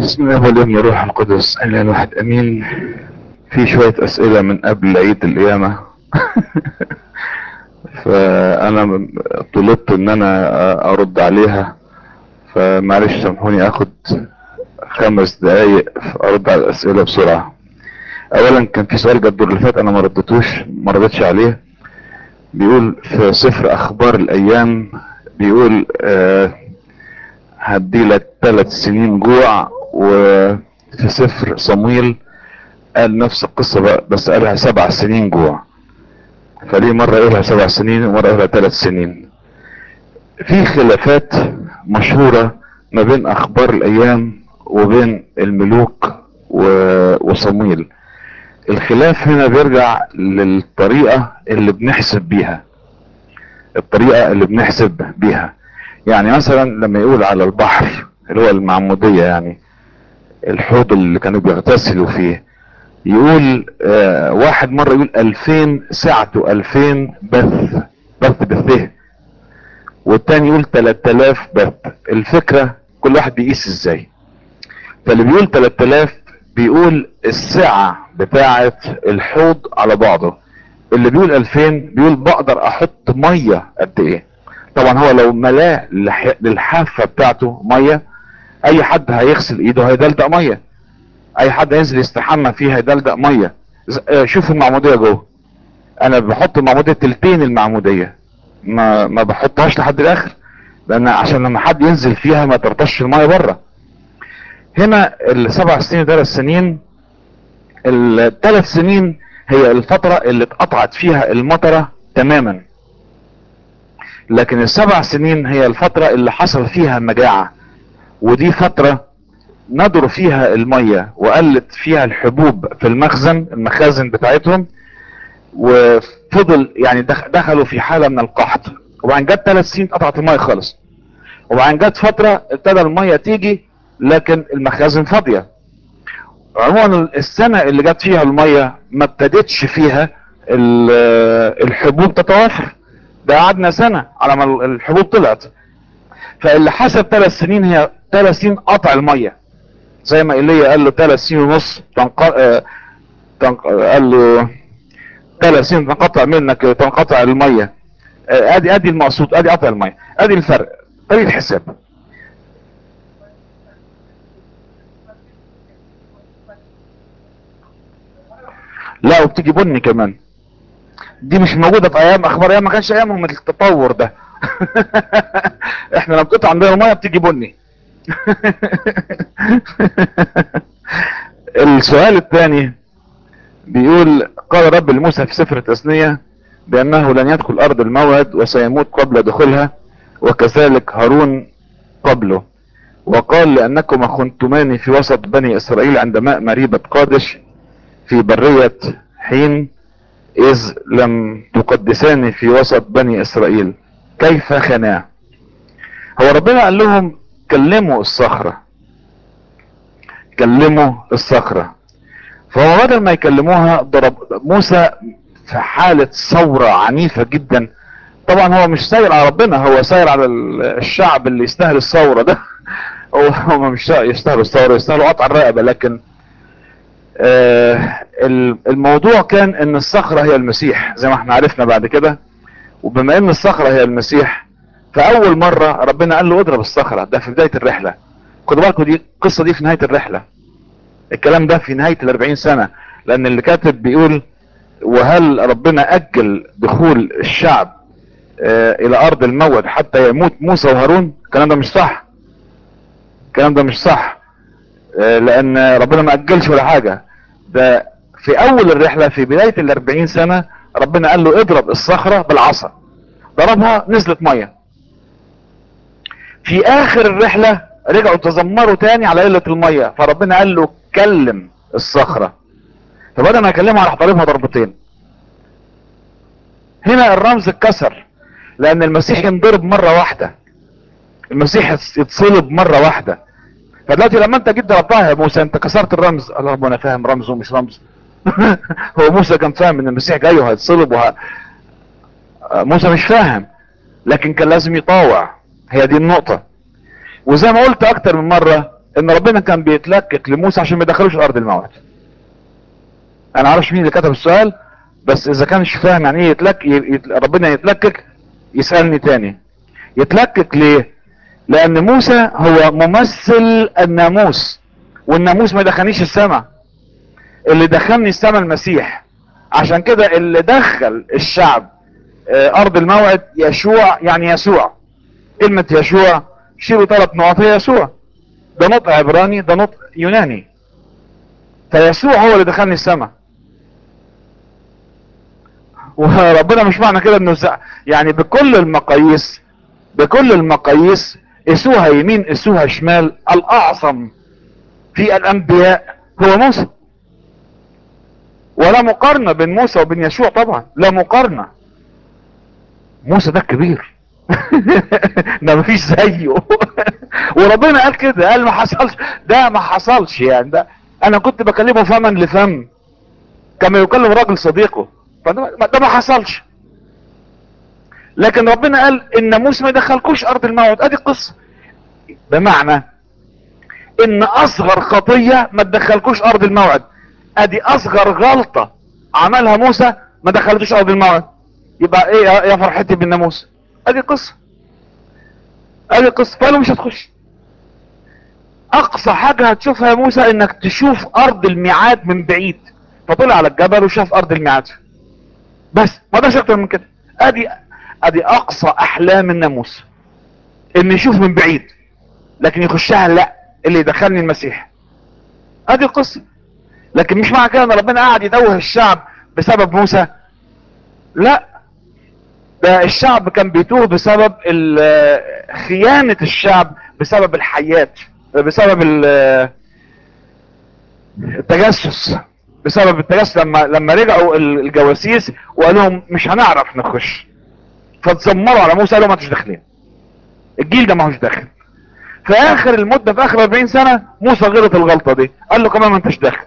بسم الله والابن والروح القدس اله الواحد امين في شوية اسئلة من قبل عيد القيامة فانا طلبت ان انا ارد عليها فمعلش سامحوني اخد خمس دقايق ارد على الاسئلة بسرعة اولا كان في سؤال جد الدور اللي فات انا ما ردتوش ما ردتش عليه بيقول في سفر اخبار الايام بيقول آه هديلك ثلاث سنين جوع وفي سفر صمويل قال نفس القصة بقى بس قالها سبع سنين جوع فليه مرة يقولها سبع سنين ومرة يقولها ثلاث سنين في خلافات مشهورة ما بين اخبار الايام وبين الملوك وصمويل الخلاف هنا بيرجع للطريقة اللي بنحسب بيها الطريقة اللي بنحسب بيها يعني مثلا لما يقول على البحر اللي هو المعمودية يعني الحوض اللي كانوا بيغتسلوا فيه يقول آه واحد مرة يقول الفين سعته الفين بث بث بثه والتاني يقول تلات الاف بث الفكرة كل واحد بيقيس ازاي فاللي بيقول تلات الاف بيقول السعة بتاعة الحوض على بعضه اللي بيقول الفين بيقول بقدر احط مية قد ايه طبعا هو لو ملاه للحافة بتاعته مية اي حد هيغسل ايده هيدلدق مية اي حد هينزل يستحمى فيه هيدلدق مية شوف المعمودية جوه انا بحط المعمودية تلتين المعمودية ما, ما بحطهاش لحد الاخر لان عشان لما حد ينزل فيها ما ترطش المية بره هنا السبع سنين ثلاث سنين الثلاث سنين هي الفترة اللي اتقطعت فيها المطرة تماما لكن السبع سنين هي الفترة اللي حصل فيها مجاعة ودي فترة ندروا فيها المية وقلت فيها الحبوب في المخزن المخازن بتاعتهم وفضل يعني دخلوا في حالة من القحط وبعدين جت ثلاث سنين قطعت المية خالص وبعدين جت فترة ابتدى المية تيجي لكن المخازن فاضية عموما السنة اللي جت فيها المية ما ابتدتش فيها الحبوب تتوافر ده قعدنا سنة على ما الحبوب طلعت فاللي حسب ثلاث سنين هي ثلاث سنين قطع المية زي ما ايليا قال له ثلاث سنين ونص تنق... آه... تنق... قال له ثلاث سنين تنقطع منك تنقطع المية آه... ادي ادي المقصود ادي قطع المية ادي الفرق طريقة حساب لا وبتيجي بني كمان دي مش موجودة في ايام اخبار ايام ما كانش ايامهم التطور ده احنا لما بتقطع عندنا المية بتيجي بني السؤال الثاني بيقول قال رب لموسى في سفر التثنية بانه لن يدخل ارض الموعد وسيموت قبل دخولها وكذلك هارون قبله وقال لانكما خنتمان في وسط بني اسرائيل عند ماء مريبة قادش في برية حين إذ لم تقدساني في وسط بني إسرائيل كيف خناه هو ربنا قال لهم كلموا الصخرة كلموا الصخرة فهو بدل ما يكلموها ضرب موسى في حالة ثورة عنيفة جدا طبعا هو مش ساير على ربنا هو ساير على الشعب اللي يستاهل الثورة ده هو مش يستاهل الثورة يستاهل قطع الرقبة لكن آه الموضوع كان ان الصخرة هي المسيح زي ما احنا عرفنا بعد كده وبما ان الصخرة هي المسيح فاول مرة ربنا قال له اضرب الصخرة ده في بداية الرحلة خدوا بالكم دي القصة دي في نهاية الرحلة الكلام ده في نهاية الاربعين سنة لان اللي كاتب بيقول وهل ربنا اجل دخول الشعب آه الى ارض الموعد حتى يموت موسى وهارون الكلام ده مش صح الكلام ده مش صح آه لان ربنا ما اجلش ولا حاجة ده في اول الرحلة في بداية الاربعين سنة ربنا قال له اضرب الصخرة بالعصا ضربها نزلت مية في اخر الرحلة رجعوا تذمروا تاني على قلة المية فربنا قال له كلم الصخرة فبدل ما يكلمها راح ضربها ضربتين هنا الرمز اتكسر لان المسيح ينضرب مرة واحدة المسيح يتصلب مرة واحدة فدلوقتي لما انت جيت ضربتها يا موسى انت كسرت الرمز اللهم انا فاهم رمز ومش رمز هو موسى كان فاهم ان المسيح جاي وهيتصلب وه... موسى مش فاهم لكن كان لازم يطاوع هي دي النقطة وزي ما قلت اكتر من مرة ان ربنا كان بيتلكك لموسى عشان ما يدخلوش ارض الموعد انا عارفش مين اللي كتب السؤال بس اذا كانش فاهم يعني ايه يتلك يت... ربنا يتلكك يسألني تاني يتلكك ليه لان موسى هو ممثل الناموس والناموس ما دخلنيش السماء اللي دخلني السماء المسيح عشان كده اللي دخل الشعب ارض الموعد يشوع يعني يسوع كلمة يشوع شيلوا ثلاث نقط هي يسوع ده نطق عبراني ده نطق يوناني فيسوع هو اللي دخلني السماء وربنا مش معنى كده انه يعني بكل المقاييس بكل المقاييس قسوها يمين قسوها شمال الاعظم في الانبياء هو موسى ولا مقارنة بين موسى وبين يشوع طبعا لا مقارنة موسى ده كبير ده مفيش زيه وربنا قال كده قال ما حصلش ده ما حصلش يعني ده انا كنت بكلمه فما لفم كما يكلم راجل صديقه فده ما حصلش لكن ربنا قال ان موسى ما يدخلكوش ارض الموعد ادي القصه بمعنى ان اصغر خطيه ما تدخلكوش ارض الموعد ادي اصغر غلطه عملها موسى ما دخلتوش ارض الموعد يبقى ايه يا فرحتي بالناموس ادي القصه ادي القصه فقالوا مش هتخش اقصى حاجه هتشوفها يا موسى انك تشوف ارض الميعاد من بعيد فطلع على الجبل وشاف ارض الميعاد بس ما ده اكتر من كده ادي ادي اقصى احلام الناموس ان يشوف من بعيد لكن يخشها لا اللي يدخلني المسيح ادي القصه لكن مش معنى كده ان ربنا قاعد يدوه الشعب بسبب موسى لا ده الشعب كان بيتوه بسبب خيانة الشعب بسبب الحيات بسبب التجسس بسبب التجسس لما لما رجعوا الجواسيس وقالوا لهم مش هنعرف نخش فتزمروا على موسى قالوا ما انتوش داخلين الجيل ده ما هوش داخل في اخر المدة في اخر 40 سنة موسى غلط الغلطة دي قال له كمان ما انتش داخل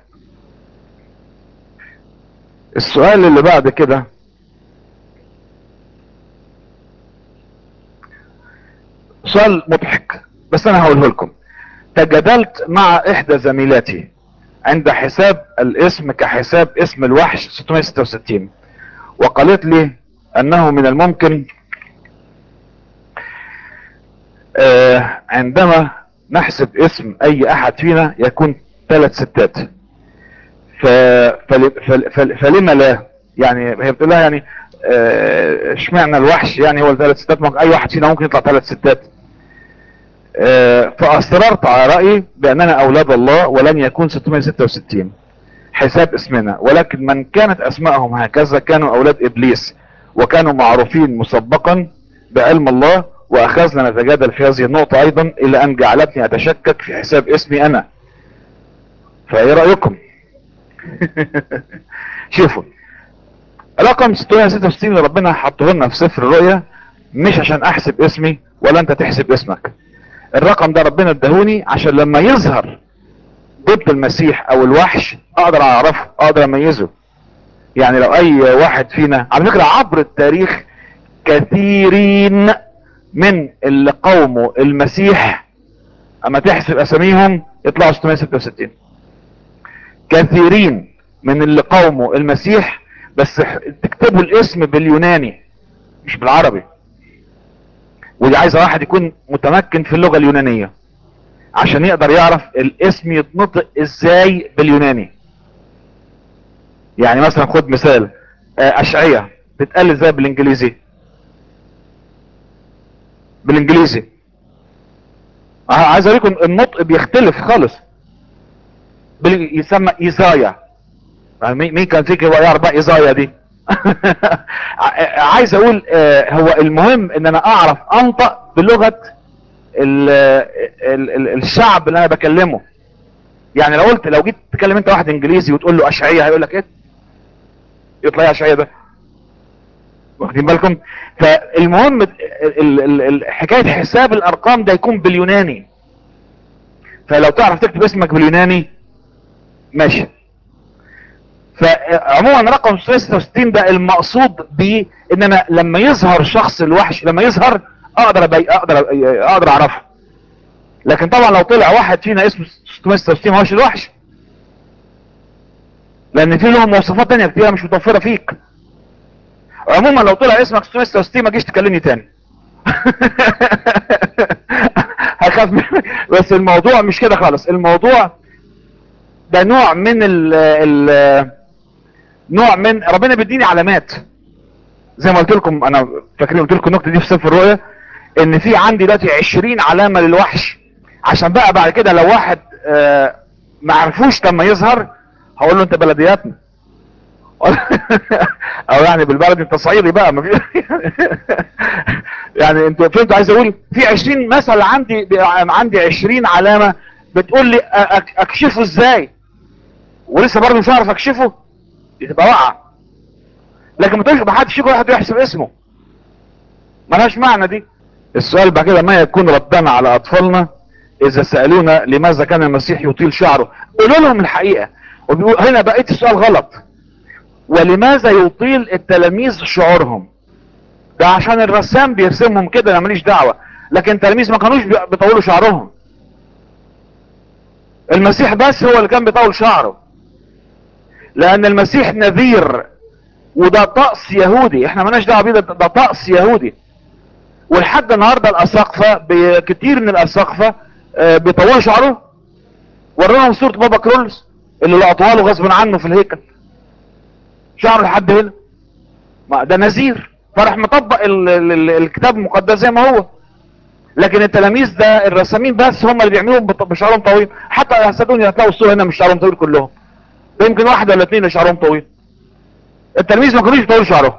السؤال اللي بعد كده سؤال مضحك بس انا هقوله لكم تجادلت مع احدى زميلاتي عند حساب الاسم كحساب اسم الوحش 666 وقالت لي انه من الممكن آه عندما نحسب اسم اي احد فينا يكون ثلاث ستات ف... فل... فل... فل... فلما لا يعني هي بتقول لها يعني اشمعنى آه الوحش يعني هو الثلاث ستات ممكن اي واحد فينا ممكن يطلع ثلاث ستات آه فاصررت على رأيي باننا اولاد الله ولن يكون 666 حساب اسمنا ولكن من كانت اسمائهم هكذا كانوا اولاد ابليس وكانوا معروفين مسبقا بعلم الله واخذنا نتجادل في هذه النقطة ايضا الى ان جعلتني اتشكك في حساب اسمي انا فايه رأيكم شوفوا رقم 666 اللي ربنا حطه لنا في سفر الرؤيا مش عشان احسب اسمي ولا انت تحسب اسمك الرقم ده ربنا ادهوني عشان لما يظهر ضد المسيح او الوحش اقدر اعرفه اقدر اميزه يعني لو اي واحد فينا على فكرة عبر التاريخ كثيرين من اللي قوموا المسيح اما تحسب اساميهم يطلعوا 666 كثيرين من اللي قوموا المسيح بس تكتبوا الاسم باليوناني مش بالعربي ودي عايزه واحد يكون متمكن في اللغه اليونانيه عشان يقدر يعرف الاسم يتنطق ازاي باليوناني يعني مثلا خد مثال اشعية بتقال ازاي بالانجليزي بالانجليزي عايز اوريكم النطق بيختلف خالص يسمى ايزايا مين كان فيك هو يعرف بقى ايزايا دي عايز اقول هو المهم ان انا اعرف انطق بلغة ال ال ال الشعب اللي انا بكلمه يعني لو قلت لو جيت تكلم انت واحد انجليزي وتقول له اشعية هيقول لك ايه يطلع اشعية ده واخدين بالكم فالمهم حكاية حساب الارقام ده يكون باليوناني فلو تعرف تكتب اسمك باليوناني ماشي فعموما رقم 66 ده المقصود بيه ان انا لما يظهر شخص الوحش لما يظهر اقدر أبي اقدر اقدر اعرفه لكن طبعا لو طلع واحد فينا اسمه 666 ما هوش الوحش لان في لهم مواصفات تانية كتيرة مش متوفرة فيك عموما لو طلع اسمك 666 ما تجيش تكلمني تاني هخاف منك بس الموضوع مش كده خالص الموضوع ده نوع من ال ال نوع من ربنا بيديني علامات زي ما قلت لكم انا فاكرين قلت لكم النقطه دي في سفر الرؤيا ان في عندي دلوقتي 20 علامه للوحش عشان بقى بعد كده لو واحد آه، ما عرفوش لما يظهر هقول له انت بلدياتنا او يعني بالبلد انت صعيدي بقى ما في يعني انت فهمت عايز اقول في 20 مثل عندي عندي 20 علامه بتقول لي أ- أك- اكشفه ازاي ولسه برضه مش هعرف اكشفه دي تبقى واقعه لكن ما تقولش ما حدش يجي واحد يحسب اسمه ملهاش معنى دي السؤال بعد كده ما يكون ردنا على اطفالنا اذا سالونا لماذا كان المسيح يطيل شعره قولوا لهم الحقيقه وبيقول هنا بقيت السؤال غلط ولماذا يطيل التلاميذ شعورهم ده عشان الرسام بيرسمهم كده انا ماليش دعوه لكن التلاميذ ما كانوش بي- بيطولوا شعرهم المسيح بس هو اللي كان بيطول شعره لان المسيح نذير وده طقس يهودي احنا مالناش دعوه بيه ده ده طقس يهودي ولحد النهارده الاساقفه ب- كتير من الاساقفه آه، بيطولوا شعره ورونا صوره بابا كرولز اللي لقطوها له غصب عنه في الهيكل شعره لحد هنا ما ده نذير فراح مطبق ال ال ال الكتاب المقدس زي ما هو لكن التلاميذ ده الرسامين بس هم اللي بيعملوهم بط- بشعرهم طويل حتى صدقوني هتلاقوا الصوره هنا مش شعرهم طويل كلهم ده يمكن واحد ولا اثنين اللي شعرهم طويل التلاميذ ما كانوش بيطولوا شعرهم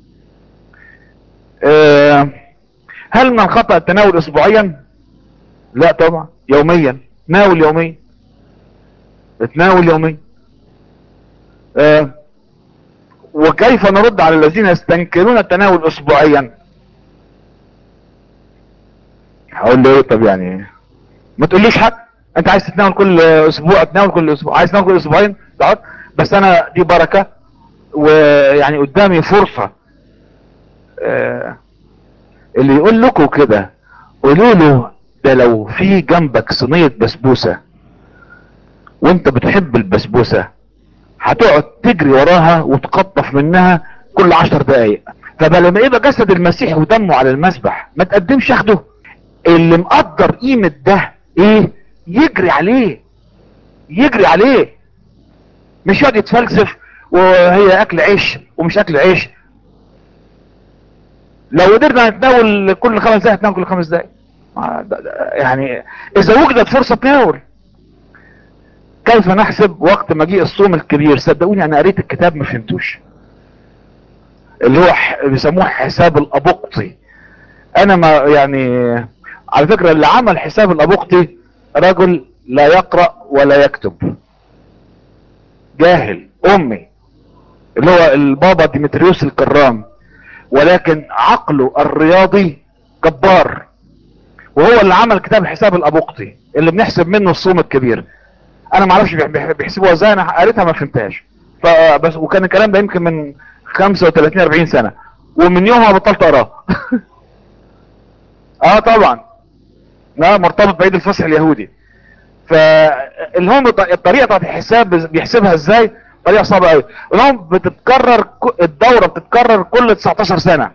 آه، هل من خطأ التناول اسبوعيا لا طبعا يوميا تناول يوميا تناول يوميا آه، وكيف نرد على الذين يستنكرون التناول اسبوعيا هقول له ايه طب يعني ما تقوليش حد انت عايز تتناول كل اسبوع تناول كل اسبوع عايز تناول كل اسبوعين تقعد بس انا دي بركة ويعني قدامي فرصة آه، اللي يقول لكم كده قولوا له ده لو في جنبك صينية بسبوسة وانت بتحب البسبوسة هتقعد تجري وراها وتقطف منها كل عشر دقايق فلما يبقى جسد المسيح ودمه على المسبح ما تقدمش ياخده اللي مقدر قيمة ده ايه يجري عليه يجري عليه مش يقعد يتفلسف وهي اكل عيش ومش اكل عيش لو قدرنا نتناول كل خمس دقايق نتناول كل خمس دقايق ما ده- ده- يعني اذا وجدت فرصة تناول كيف نحسب وقت مجيء الصوم الكبير صدقوني انا قريت الكتاب ما فهمتوش اللي هو ح- بيسموه حساب الابقطي انا ما يعني على فكرة اللي عمل حساب الابقطي رجل لا يقرأ ولا يكتب جاهل امي اللي هو البابا ديمتريوس الكرام ولكن عقله الرياضي جبار وهو اللي عمل كتاب حساب الابقطي اللي بنحسب منه الصوم الكبير انا ما اعرفش بيح- بيح- بيحسبوها ازاي انا قريتها ما فهمتهاش فبس وكان الكلام ده يمكن من 35 40 سنه ومن يومها بطلت اقراه اه طبعا لا مرتبط بعيد الفصح اليهودي فاللي هم الط- الطريقه بتاعت الحساب بيحسبها ازاي طريقه صعبه قوي اللي بتتكرر ك- الدوره بتتكرر كل 19 سنه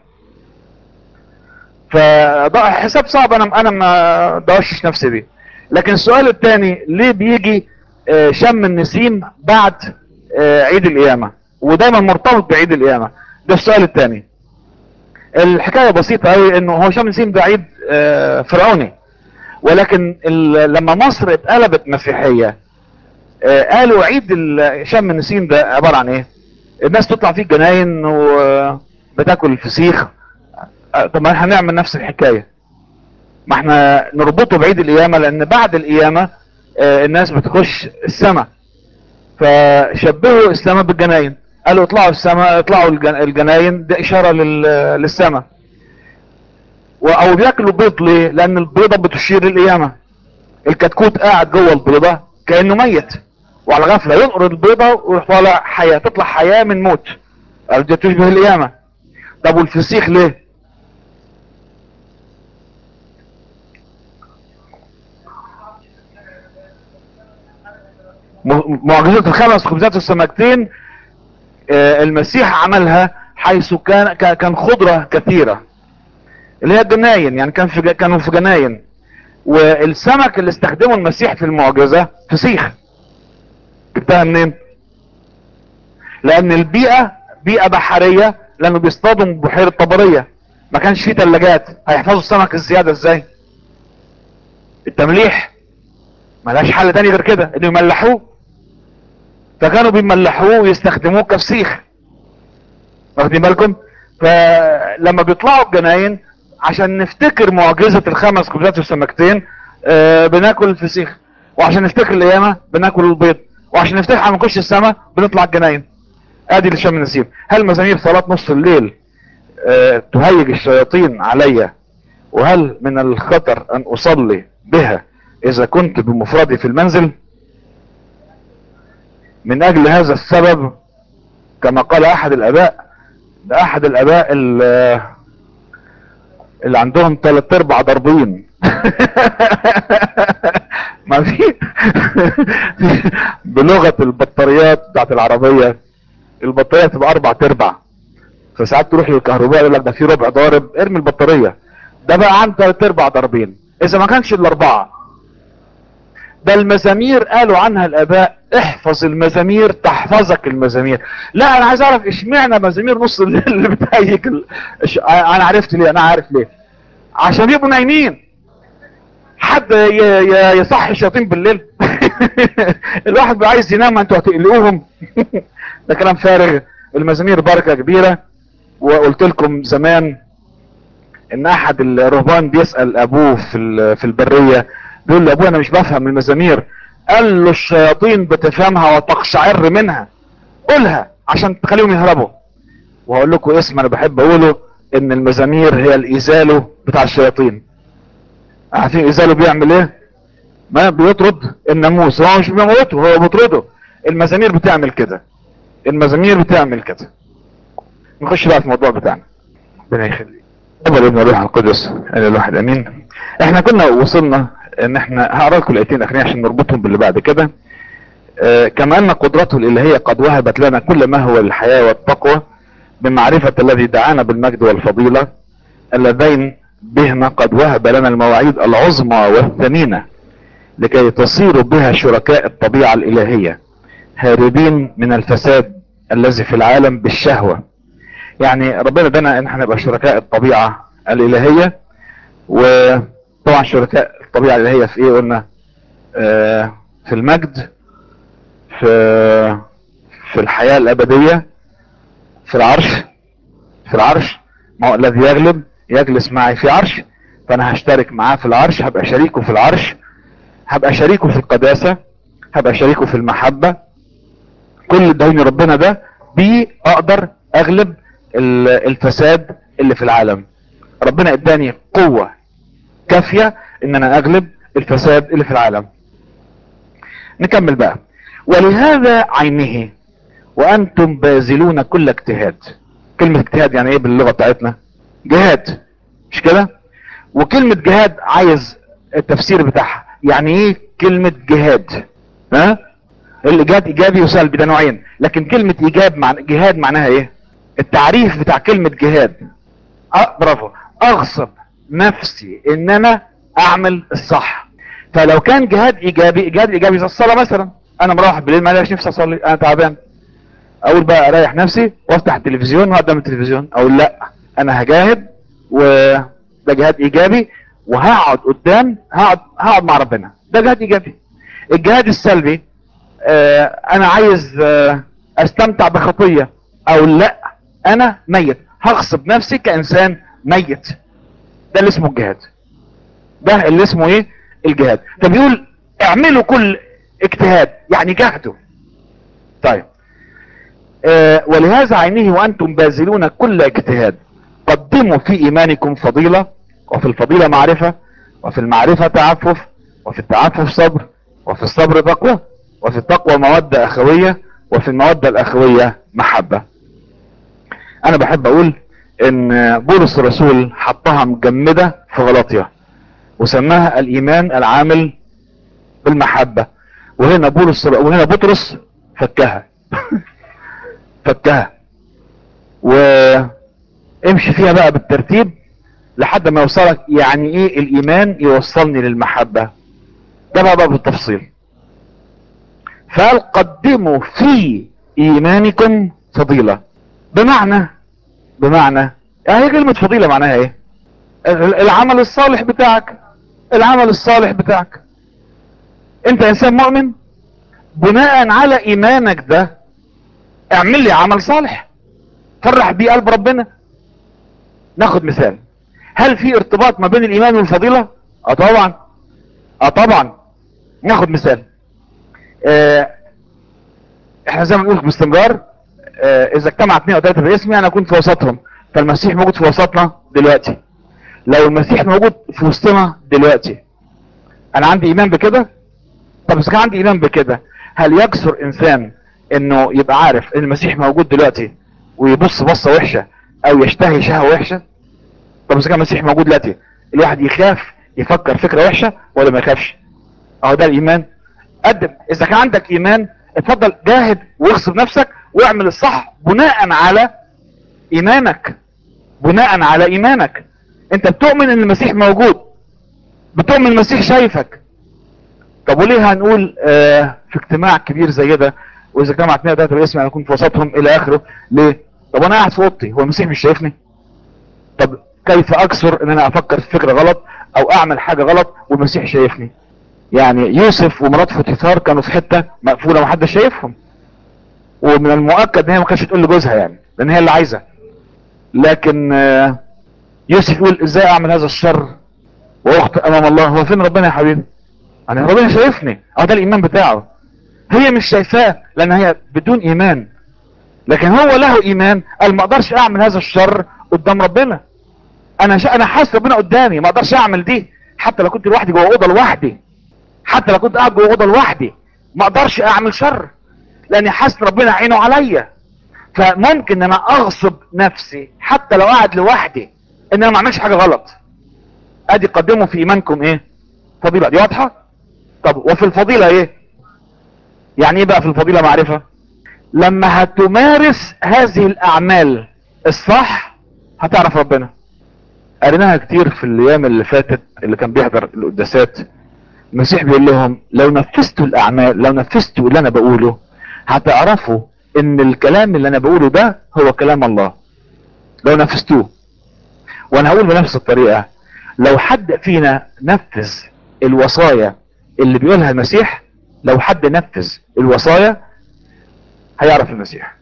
فده حساب صعب انا انا ما دوشش نفسي بيه لكن السؤال الثاني ليه بيجي آه، شم النسيم بعد آه، عيد القيامه ودايما مرتبط بعيد القيامه ده السؤال الثاني الحكايه بسيطه قوي انه هو شم النسيم ده عيد آه، فرعوني ولكن ال- لما مصر اتقلبت مسيحيه آه، قالوا عيد ال- شم النسيم ده عباره عن ايه الناس تطلع فيه الجناين وبتاكل الفسيخ آه، طب ما احنا هنعمل نفس الحكايه ما احنا نربطه بعيد القيامه لان بعد القيامه آه، الناس بتخش السماء فشبهوا السماء بالجناين قالوا اطلعوا السماء اطلعوا الجن- الجناين ده اشاره لل- للسماء و- او بياكلوا بيض ليه لان البيضه بتشير للقيامه الكتكوت قاعد جوه البيضه كانه ميت وعلى غفله ينقر البيضه ويروح طالع حياه تطلع حياه من موت قالوا دي تشبه القيامه طب والفسيخ ليه م- معجزة الخمس خبزات والسمكتين آه، المسيح عملها حيث كان كا- كان خضرة كثيرة اللي هي الجناين يعني كان في ج- كانوا في جناين والسمك اللي استخدمه المسيح في المعجزة فسيخ جبتها منين لان البيئة بيئة بحرية لانه بيصطادوا من بحيرة طبرية ما كانش فيه ثلاجات هيحفظوا السمك الزيادة ازاي التمليح ملهاش حل تاني غير كده انه يملحوه فكانوا بيملحوه ويستخدموه كفسيخ واخدين بالكم فلما بيطلعوا الجناين عشان نفتكر معجزة الخمس خبزات والسمكتين آه بناكل الفسيخ وعشان نفتكر القيامة بناكل البيض وعشان نفتكر على ما نخش السماء بنطلع الجناين ادي اللي شم النسيم هل مزامير صلاة نص الليل آه تهيج الشياطين عليا وهل من الخطر ان اصلي بها اذا كنت بمفردي في المنزل من اجل هذا السبب كما قال احد الاباء ده احد الاباء اللي, اللي عندهم ثلاث ارباع ضربين ما في بلغة البطاريات بتاعت العربية البطارية تبقى اربع تربع فساعات تروح للكهرباء يقول لك ده في ربع ضارب ارمي البطارية ده بقى عنده ثلاث ارباع ضاربين اذا ما كانش الاربعة ده المزامير قالوا عنها الاباء احفظ المزامير تحفظك المزامير لا انا عايز اعرف اشمعنى مزامير نص الليل اللي بتهيج ال... إش... انا عرفت ليه انا عارف ليه عشان يبقوا نايمين حد ي... ي... يصحي الشياطين بالليل الواحد بقى عايز ينام انتوا هتقلقوهم ده كلام فارغ المزامير بركة كبيرة وقلت لكم زمان ان احد الرهبان بيسأل ابوه في ال- في البرية بيقول له ابوه انا مش بفهم المزامير قال له الشياطين بتفهمها وتقشعر منها قولها عشان تخليهم يهربوا وهقول لكم اسم انا بحب اقوله ان المزامير هي الايزالو بتاع الشياطين عارفين ايزالو بيعمل ايه ما بيطرد الناموس هو مش بيموته هو بيطرده المزامير بتعمل كده المزامير بتعمل كده نخش بقى في الموضوع بتاعنا ربنا يخليك قبل ابن الروح القدس انا الواحد امين احنا كنا وصلنا ان احنا هقرا لكم الايتين الاخرين عشان نربطهم باللي بعد كده اه كما ان قدرته الالهيه قد وهبت لنا كل ما هو الحياه والتقوى بمعرفه الذي دعانا بالمجد والفضيله اللذين بهما قد وهب لنا المواعيد العظمى والثمينه لكي تصيروا بها شركاء الطبيعه الالهيه هاربين من الفساد الذي في العالم بالشهوه يعني ربنا دنا ان احنا نبقى شركاء الطبيعه الالهيه وطبعا شركاء الطبيعه الالهيه في ايه قلنا آه في المجد في في الحياه الابديه في العرش في العرش ما هو الذي يغلب يجلس معي في عرش فانا هشترك معاه في العرش هبقى شريكه في العرش هبقى شريكه في القداسه هبقى شريكه في المحبه كل اداني ربنا ده بيه اقدر اغلب ال- الفساد اللي في العالم ربنا اداني قوة كافية ان انا اغلب الفساد اللي في العالم نكمل بقى ولهذا عينه وانتم باذلون كل اجتهاد كلمة اجتهاد يعني ايه باللغة بتاعتنا جهاد مش كده وكلمة جهاد عايز التفسير بتاعها يعني ايه كلمة جهاد ها الجهاد ايجابي وسلبي ده نوعين لكن كلمة ايجاب مع جهاد معناها ايه التعريف بتاع كلمة جهاد اه برافو اغصب نفسي ان انا اعمل الصح فلو كان جهاد ايجابي جهاد ايجابي زي الصلاة مثلا انا مروح بالليل ما ليش نفسي اصلي انا تعبان اقول بقى اريح نفسي وافتح التلفزيون وقدام التلفزيون اقول لا انا هجاهد وده جهاد ايجابي وهقعد قدام هقعد هقعد مع ربنا ده جهاد ايجابي الجهاد السلبي آه انا عايز آه استمتع بخطية او لا انا ميت هغصب نفسي كانسان ميت ده اللي اسمه الجهاد ده اللي اسمه ايه الجهاد فبيقول اعملوا كل اجتهاد يعني جهدوا طيب آه ولهذا عينه وانتم باذلون كل اجتهاد قدموا في ايمانكم فضيلة وفي الفضيلة معرفة وفي المعرفة تعفف وفي التعفف صبر وفي الصبر تقوى وفي التقوى مودة اخوية وفي المودة الاخوية محبة انا بحب اقول ان بولس الرسول حطها مجمدة في غلطية وسماها الايمان العامل بالمحبة وهنا بولس وهنا بطرس فكها فكها وامشي فيها بقى بالترتيب لحد ما يوصلك يعني ايه الايمان يوصلني للمحبة ده بقى, بقى بالتفصيل فقال قدموا في ايمانكم فضيلة بمعنى بمعنى يعني كلمة فضيلة معناها ايه العمل الصالح بتاعك العمل الصالح بتاعك انت انسان مؤمن بناء على ايمانك ده اعمل لي عمل صالح فرح بيه قلب ربنا ناخد مثال هل في ارتباط ما بين الايمان والفضيلة اه طبعا اه طبعا ناخد مثال اه احنا زي ما بنقول باستمرار اه اذا اجتمع اثنين او ثلاثة باسمي انا اكون في وسطهم فالمسيح موجود في وسطنا دلوقتي لو المسيح موجود في وسطنا دلوقتي انا عندي ايمان بكده طب اذا كان عندي ايمان بكده هل يكسر انسان انه يبقى عارف ان المسيح موجود دلوقتي ويبص بصة وحشة او يشتهي شهوة وحشة طب اذا كان المسيح موجود دلوقتي الواحد يخاف يفكر فكرة وحشة ولا ما يخافش اهو ده الايمان قدم اذا كان عندك ايمان اتفضل جاهد واغصب نفسك واعمل الصح بناء على ايمانك بناء على ايمانك انت بتؤمن ان المسيح موجود بتؤمن المسيح شايفك طب وليه هنقول آه في اجتماع كبير زي ده واذا اجتمع اثنين ثلاثه باسمي انا اكون في وسطهم الى اخره ليه طب انا قاعد في اوضتي هو المسيح مش شايفني طب كيف اكثر ان انا افكر في فكره غلط او اعمل حاجه غلط والمسيح شايفني يعني يوسف ومرات فوتيفار كانوا في حته مقفوله ومحدش شايفهم ومن المؤكد ان هي ما كانتش تقول لجوزها يعني لان هي اللي عايزه لكن آه يوسف يقول ازاي اعمل هذا الشر واخطئ امام الله هو فين ربنا يا حبيبي يعني ربنا شايفني اه ده الايمان بتاعه هي مش شايفاه لان هي بدون ايمان لكن هو له ايمان قال ما اقدرش اعمل هذا الشر قدام ربنا انا شا... انا حاسس ربنا قدامي ما اقدرش اعمل دي حتى لو كنت لوحدي جوه اوضه لوحدي حتى لو كنت قاعد جوه اوضه لوحدي ما اقدرش اعمل شر لاني حاسس ربنا عينه عليا فممكن ان انا اغصب نفسي حتى لو قاعد لوحدي ان انا ما اعملش حاجه غلط ادي قدموا في ايمانكم ايه فضيله دي واضحه طب وفي الفضيله ايه يعني ايه بقى في الفضيله معرفه لما هتمارس هذه الاعمال الصح هتعرف ربنا قريناها كتير في الايام اللي فاتت اللي كان بيحضر القداسات المسيح بيقول لهم لو نفذتوا الاعمال لو نفذتوا اللي انا بقوله هتعرفوا ان الكلام اللي انا بقوله ده هو كلام الله لو نفذتوه وانا هقول بنفس الطريقة لو حد فينا نفذ الوصايا اللي بيقولها المسيح لو حد نفذ الوصايا هيعرف المسيح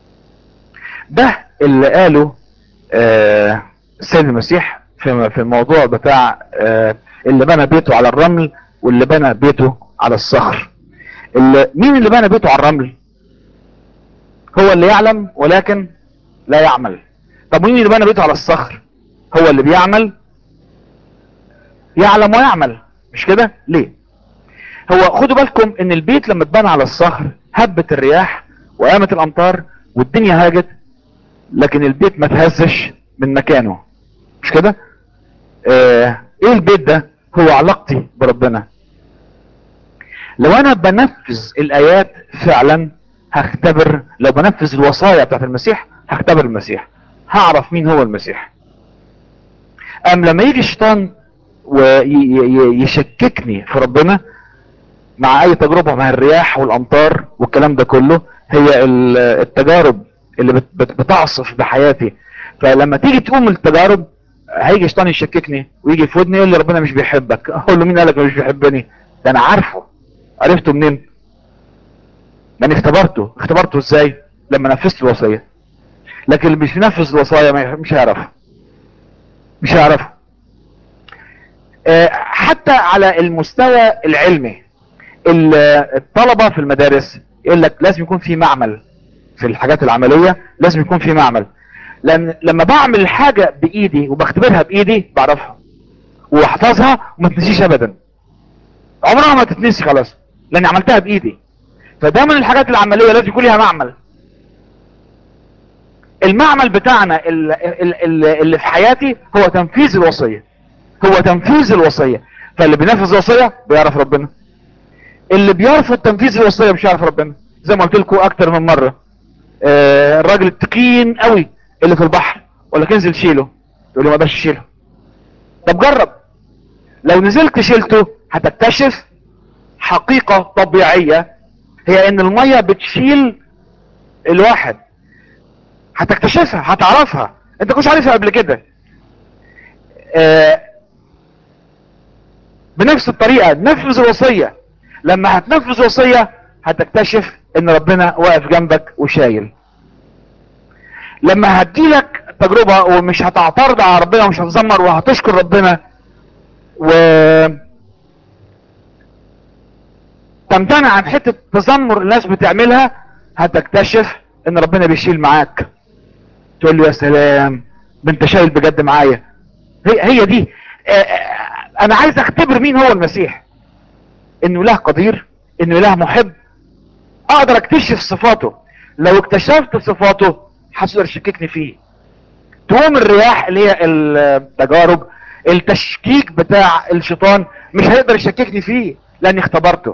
ده اللي قاله آه السيد المسيح في في الموضوع بتاع آه اللي بنى بيته على الرمل واللي بنى بيته على الصخر اللي مين اللي بنى بيته على الرمل هو اللي يعلم ولكن لا يعمل طب مين اللي بنى بيته على الصخر هو اللي بيعمل يعلم ويعمل مش كده ليه هو خدوا بالكم ان البيت لما اتبنى على الصخر هبت الرياح وقامت الامطار والدنيا هاجت لكن البيت ما تهزش من مكانه مش كده آه ايه البيت ده هو علاقتي بربنا لو انا بنفذ الايات فعلا هختبر لو بنفذ الوصايا بتاعت المسيح هختبر المسيح هعرف مين هو المسيح ام لما يجي الشيطان ويشككني في ربنا مع اي تجربة مع الرياح والامطار والكلام ده كله هي التجارب اللي بتعصف بحياتي فلما تيجي تقوم التجارب هيجي الشيطان يشككني ويجي في ودني يقول لي ربنا مش بيحبك اقول له مين قالك مش بيحبني ده انا عارفه عرفته منين لاني اختبرته اختبرته ازاي لما نفذت الوصية لكن اللي مش بينفذ الوصايا مش هيعرف مش هيعرف اه حتى على المستوى العلمي الطلبة في المدارس يقول لك لازم يكون في معمل في الحاجات العملية لازم يكون في معمل لان لما بعمل حاجة بايدي وبختبرها بايدي بعرفها واحفظها وما تنسيش ابدا عمرها ما تتنسي خلاص لاني عملتها بايدي فده من الحاجات العملية لازم يكون لها معمل المعمل بتاعنا اللي في حياتي هو تنفيذ الوصية هو تنفيذ الوصية فاللي بينفذ الوصية بيعرف ربنا اللي بيرفض تنفيذ الوصيه مش عارف ربنا زي ما قلت لكم اكتر من مره آه الراجل التخين قوي اللي في البحر ولا انزل شيله يقول لي ما اقدرش اشيله طب جرب لو نزلت شيلته هتكتشف حقيقه طبيعيه هي ان الميه بتشيل الواحد هتكتشفها هتعرفها انت كنتش عارفها قبل كده آه بنفس الطريقة نفذ الوصية لما هتنفذ وصية هتكتشف ان ربنا واقف جنبك وشايل لما هتجيلك تجربة ومش هتعترض على ربنا ومش هتزمر وهتشكر ربنا و تمتنع عن حتة تذمر الناس بتعملها هتكتشف ان ربنا بيشيل معاك تقول له يا سلام ده انت شايل بجد معايا هي هي دي آه، آه، انا عايز اختبر مين هو المسيح انه اله قدير انه اله محب اقدر اكتشف صفاته لو اكتشفت صفاته هتقدر تشككني فيه تقوم الرياح اللي هي التجارب التشكيك بتاع الشيطان مش هيقدر يشككني فيه لاني اختبرته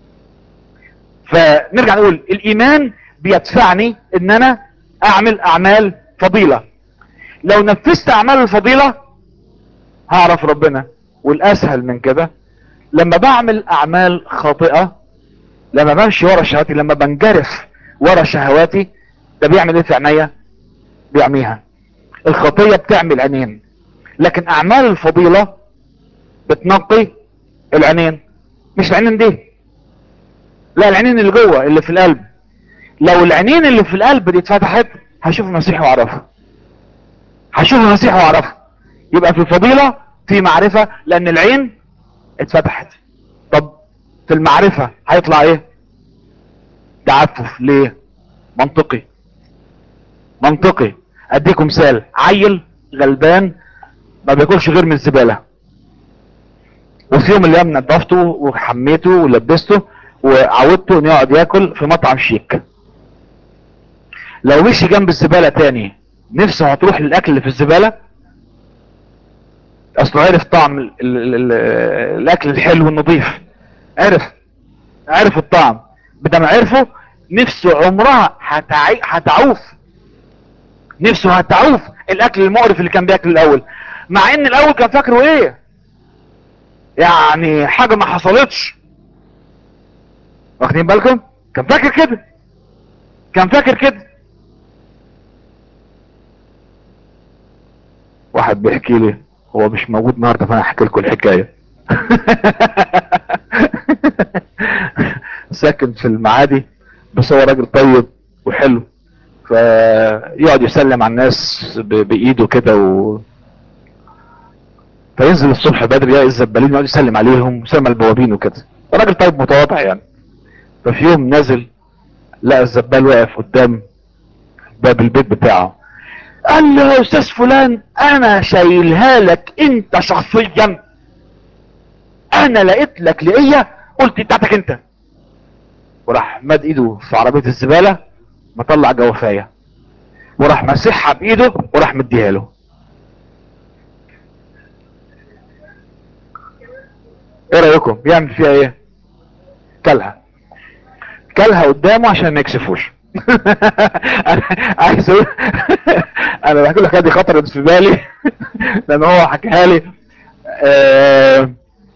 فنرجع نقول الايمان بيدفعني ان انا اعمل اعمال فضيلة لو نفذت اعمال الفضيلة هعرف ربنا والاسهل من كده لما بعمل اعمال خاطئة لما بمشي ورا شهواتي لما بنجرف ورا شهواتي ده بيعمل ايه في عينيا بيعميها الخطية بتعمل عينين لكن اعمال الفضيلة بتنقي العينين مش العينين دي لا العينين اللي جوه اللي في القلب لو العينين اللي في القلب دي اتفتحت هشوف المسيح واعرفه هشوف المسيح واعرفه يبقى في الفضيلة في معرفة لان العين اتفتحت طب في المعرفة هيطلع ايه تعفف ليه منطقي منطقي اديكم مثال عيل غلبان ما بياكلش غير من الزبالة وفي يوم من الايام نضفته وحميته ولبسته وعودته انه يقعد ياكل في مطعم شيك لو مشي جنب الزبالة تاني نفسه هتروح للاكل اللي في الزبالة اصله عرف طعم ال ال ال الاكل الحلو النظيف عرف عرف الطعم بدل ما عرفه نفسه عمرها هتعي... هتعوف نفسه هتعوف الاكل المقرف اللي كان بياكل الاول مع ان الاول كان فاكره ايه يعني حاجة ما حصلتش واخدين بالكم كان فاكر كده كان فاكر كده واحد بيحكي لي هو مش موجود النهارده فانا هحكي لكم الحكايه ساكن في المعادي بس هو راجل طيب وحلو فيقعد يسلم على الناس ب- بايده كده و فينزل الصبح بدري يلاقي الزبالين يقعد يسلم عليهم ويسلم على البوابين وكده راجل طيب متواضع يعني ففي يوم نازل لقى الزبال واقف قدام باب البيت بتاعه قال له يا استاذ فلان انا شايلها لك انت شخصيا انا لقيت لك لقيه قلت بتاعتك انت وراح مد ايده في عربيه الزباله مطلع جوافايه وراح مسحها بايده وراح مديها له ايه رايكم يعمل فيها ايه كلها كلها قدامه عشان ما يكسفوش انا عايز اقول انا بحكي لك هذه خطرت في بالي لان هو حكاها لي آه،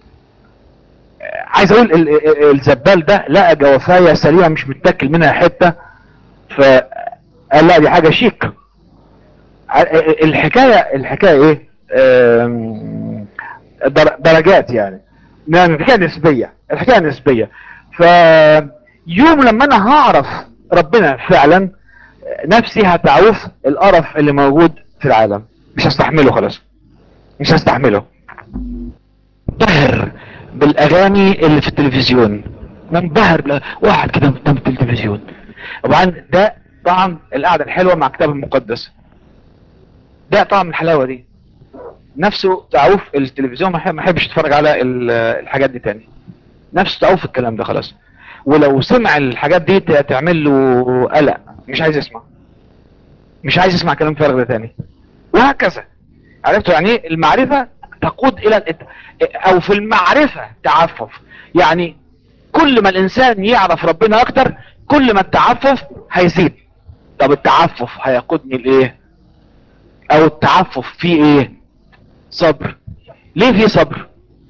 عايز اقول ال- ال- الزبال ده لقى جوافايه سليمه مش متاكل منها حته فقال لا دي حاجه شيك ع- الحكايه الحكايه ايه آم، در- درجات يعني يعني الحكايه نسبيه الحكايه نسبيه فيوم لما انا هعرف ربنا فعلا نفسي هتعوف القرف اللي موجود في العالم مش هستحمله خلاص مش هستحمله منبهر بالاغاني اللي في التلفزيون منبهر بلا- واحد كده قدام التلفزيون وبعدين ده طعم القعده الحلوه مع الكتاب المقدس ده طعم الحلاوه دي نفسه تعوف التلفزيون ما يحب- ما يحبش يتفرج على ال- الحاجات دي تاني نفسه تعوف الكلام ده خلاص ولو سمع الحاجات دي ت- تعمل له قلق مش عايز يسمع مش عايز يسمع كلام فارغ ده تاني وهكذا عرفتوا يعني ايه المعرفة تقود الى الات... او في المعرفة تعفف يعني كل ما الانسان يعرف ربنا اكتر كل ما التعفف هيزيد طب التعفف هيقودني لايه او التعفف فيه ايه صبر ليه فيه صبر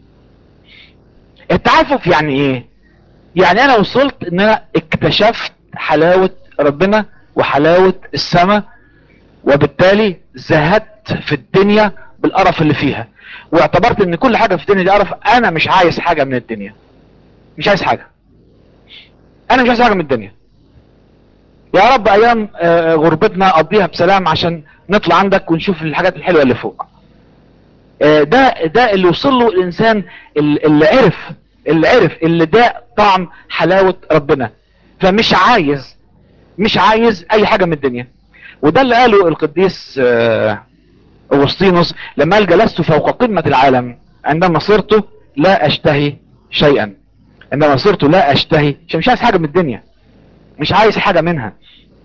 التعفف يعني ايه يعني انا وصلت ان انا اكتشفت حلاوة ربنا وحلاوة السماء وبالتالي زهدت في الدنيا بالقرف اللي فيها واعتبرت ان كل حاجة في الدنيا دي قرف انا مش عايز حاجة من الدنيا مش عايز حاجة انا مش عايز حاجة من الدنيا يا رب ايام آه، غربتنا اقضيها بسلام عشان نطلع عندك ونشوف الحاجات الحلوة اللي فوق آه، ده ده اللي وصل له الانسان اللي اللي عرف اللي عرف اللي ده طعم حلاوة ربنا فمش عايز مش عايز اي حاجة من الدنيا وده اللي قاله القديس آه، اغسطينوس لما قال جلست فوق قمة العالم عندما صرت لا اشتهي شيئا عندما صرت لا اشتهي عشان مش عايز حاجة من الدنيا مش عايز حاجة منها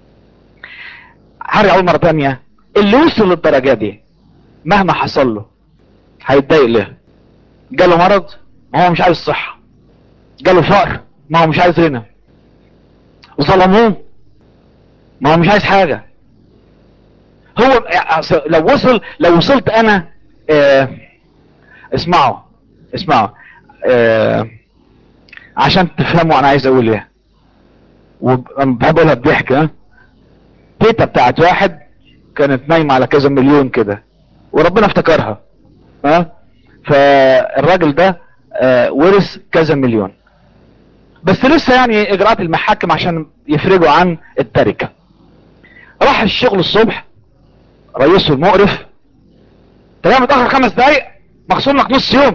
هرجع اقول مرة تانية اللي وصل للدرجة دي مهما حصل له هيتضايق ليه جاله مرض ما هو مش عايز صحة جاله فقر ما هو مش عايز غنى ظلموه ما هو مش عايز حاجة هو لو وصل لو وصلت انا آه اسمعوا اسمعوا آه عشان تفهموا انا عايز اقول ايه وبحب اقولها بضحك ها تيتا بتاعت واحد كانت نايمة على كذا مليون كده وربنا افتكرها ها فالراجل ده آه ورث كذا مليون بس لسه يعني اجراءات المحاكم عشان يفرجوا عن التركة راح الشغل الصبح رئيسه المقرف تمام متأخر خمس دقايق مخصوم لك نص يوم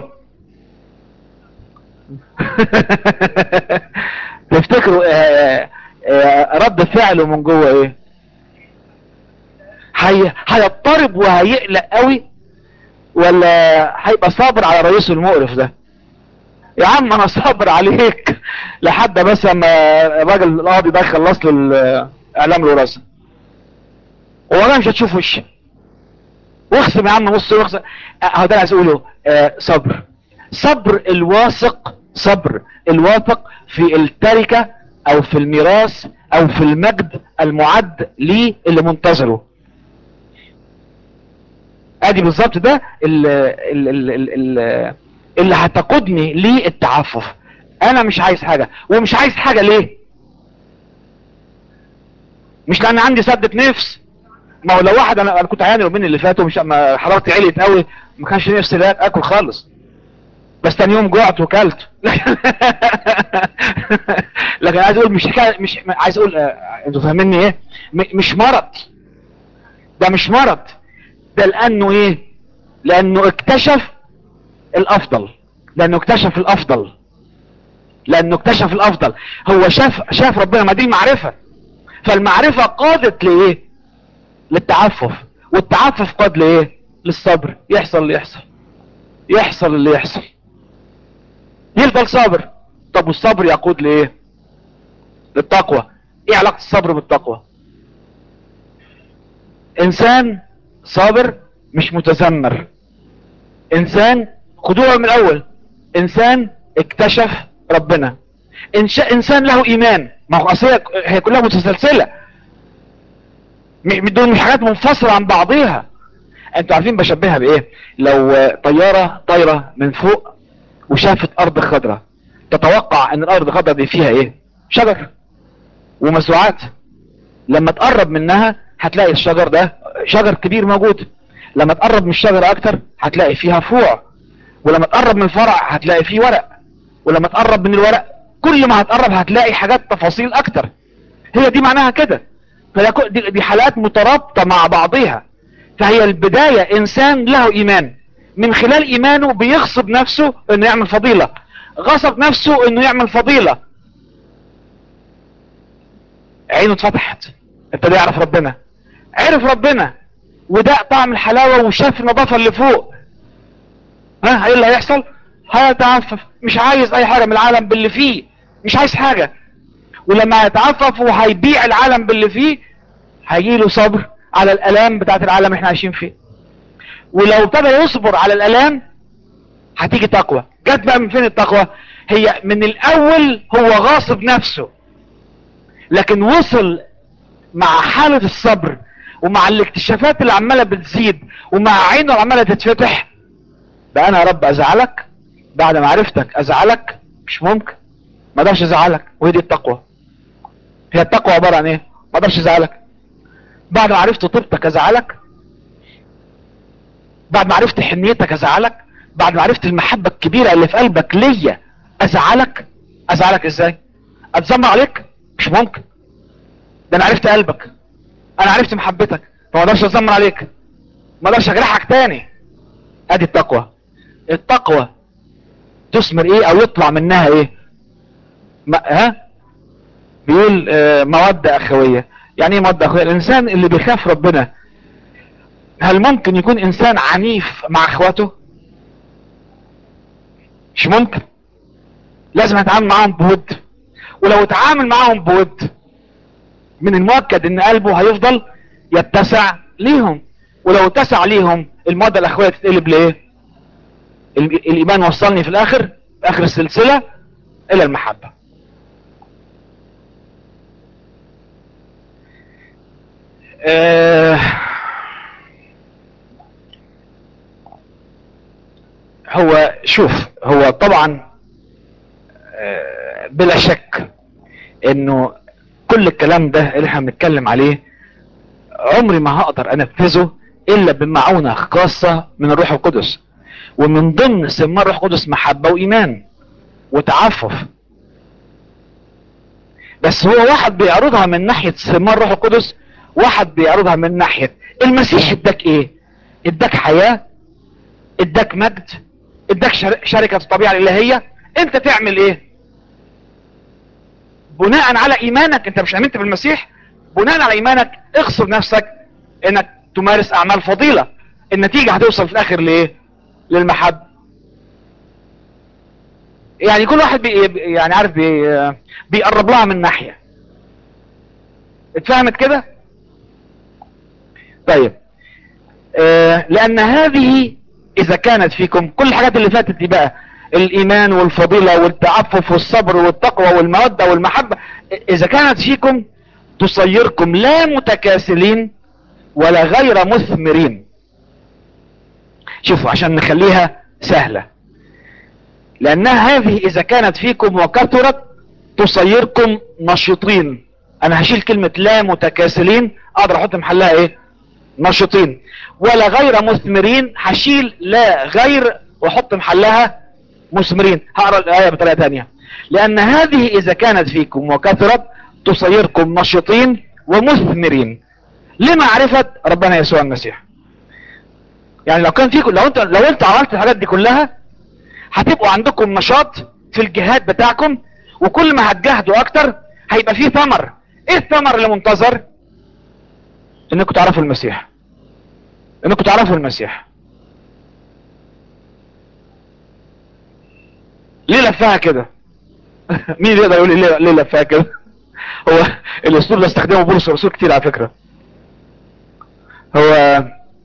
تفتكروا آه آه رد فعله من جوه ايه هي هيضطرب وهيقلق قوي ولا هيبقى صابر على رئيسه المقرف ده يا عم انا صابر عليك لحد بس اما الراجل القاضي ده خلص له الاعلام الوراثه والله مش هتشوف وشي واخصم يا عم نص واخصم اهو ده اللي عايز اقوله آه صبر صبر الواثق صبر الواثق في التركة او في الميراث او في المجد المعد ليه اللي منتظره ادي بالظبط ده اللي, اللي, اللي هتقودني للتعفف انا مش عايز حاجة ومش عايز حاجة ليه مش لان عندي سدة نفس ما هو لو واحد انا, أنا كنت عيان اليومين اللي فاتوا مش ما حرارتي عليت قوي ما كانش نفسي لا اكل خالص بس تاني يوم جوعت وكلت لكن عايز اقول مش حكايه مش عايز اقول آه، انتوا فاهميني ايه م- مش مرض ده مش مرض ده لانه ايه لانه اكتشف الافضل لانه اكتشف الافضل لانه اكتشف الافضل هو شاف شاف ربنا ما دي معرفه فالمعرفه قادت لايه للتعفف والتعفف قاد لايه للصبر يحصل اللي يحصل يحصل اللي يحصل يفضل صابر طب والصبر يقود لايه للتقوى ايه علاقة الصبر بالتقوى انسان صابر مش متذمر انسان خدوها من الاول انسان اكتشف ربنا إنش... انسان له ايمان ما هو اصل هي- هي كلها متسلسلة م- دول مش حاجات منفصلة عن بعضيها انتوا عارفين بشبهها بايه لو آه، طيارة طايرة من فوق وشافت ارض خضراء تتوقع ان الارض الخضراء دي فيها ايه شجر ومزروعات لما تقرب منها هتلاقي الشجر ده شجر كبير موجود لما تقرب من الشجرة اكتر هتلاقي فيها فروع ولما تقرب من الفرع هتلاقي فيه ورق ولما تقرب من الورق كل ما هتقرب هتلاقي حاجات تفاصيل اكتر هي دي معناها كده فهي كو- دي, دي حالات مترابطة مع بعضها فهي البداية انسان له ايمان من خلال ايمانه بيغصب نفسه انه يعمل فضيلة غصب نفسه انه يعمل فضيلة عينه اتفتحت ابتدى يعرف ربنا عرف ربنا وده طعم الحلاوة وشاف النظافة اللي فوق ها ايه اللي هيحصل هيتعفف مش عايز اي حاجة من العالم باللي فيه مش عايز حاجة ولما يتعفف وهيبيع العالم باللي فيه هيجيله صبر على الالام بتاعت العالم اللي احنا عايشين فيه ولو ابتدى يصبر على الالام هتيجي تقوى جت بقى من فين التقوى هي من الاول هو غاصب نفسه لكن وصل مع حالة الصبر ومع الاكتشافات اللي عمالة بتزيد ومع عينه اللي عمالة تتفتح بقى انا يا رب ازعلك بعد ما عرفتك ازعلك مش ممكن ما اقدرش ازعلك وهي دي التقوى هي التقوى عبارة عن ايه ما اقدرش ازعلك بعد ما عرفت طيبتك ازعلك بعد ما عرفت حنيتك ازعلك بعد ما عرفت المحبة الكبيرة اللي في قلبك ليا ازعلك ازعلك ازاي اتذمر عليك مش ممكن ده انا عرفت قلبك انا عرفت محبتك فما اقدرش اتذمر عليك ما اقدرش اجرحك تاني ادي التقوى التقوى تثمر ايه او يطلع منها ايه ما ها بيقول آه مودة اخوية يعني ايه مودة اخوية الانسان اللي بيخاف ربنا هل ممكن يكون انسان عنيف مع اخواته مش ممكن لازم اتعامل معاهم بود ولو اتعامل معاهم بود من المؤكد ان قلبه هيفضل يتسع ليهم ولو اتسع ليهم المودة الاخوية تتقلب لايه الايمان وصلني في الاخر في اخر السلسلة الى المحبة آه هو شوف هو طبعا آه بلا شك انه كل الكلام ده اللي احنا بنتكلم عليه عمري ما هقدر انفذه الا بمعونة خاصة من الروح القدس ومن ضمن ثمار الروح القدس محبة وايمان وتعفف بس هو واحد بيعرضها من ناحية ثمار الروح القدس واحد بيعرضها من ناحية المسيح اداك ايه اداك حياة اداك مجد اداك شركة الطبيعة الالهية انت تعمل ايه بناء على ايمانك انت مش امنت بالمسيح بناء على ايمانك اغصب نفسك انك تمارس اعمال فضيلة النتيجة هتوصل في الاخر لايه للمحب يعني كل واحد بي يعني عارف بي بيقرب لها من ناحية اتفهمت كده طيب آه لان هذه اذا كانت فيكم كل الحاجات اللي فاتت دي بقى الايمان والفضيلة والتعفف والصبر والتقوى والمودة والمحبة اذا كانت فيكم تصيركم لا متكاسلين ولا غير مثمرين شوفوا عشان نخليها سهلة لانها هذه اذا كانت فيكم وكثرت تصيركم نشطين انا هشيل كلمة لا متكاسلين اقدر احط محلها ايه نشطين ولا غير مثمرين هشيل لا غير واحط محلها مثمرين هقرا الايه بطريقه ثانيه لان هذه اذا كانت فيكم وكثرت تصيركم نشطين ومثمرين لمعرفه ربنا يسوع المسيح يعني لو كان فيكم لو انت لو انت عملت الحاجات دي كلها هتبقوا عندكم نشاط في الجهاد بتاعكم وكل ما هتجاهدوا اكتر هيبقى فيه ثمر ايه الثمر اللي منتظر انكم تعرفوا المسيح انكم تعرفوا المسيح ليه لفها كده مين يقدر يقول لي ليه لفها كده هو الاسلوب ده استخدمه بولس الرسول كتير على فكرة هو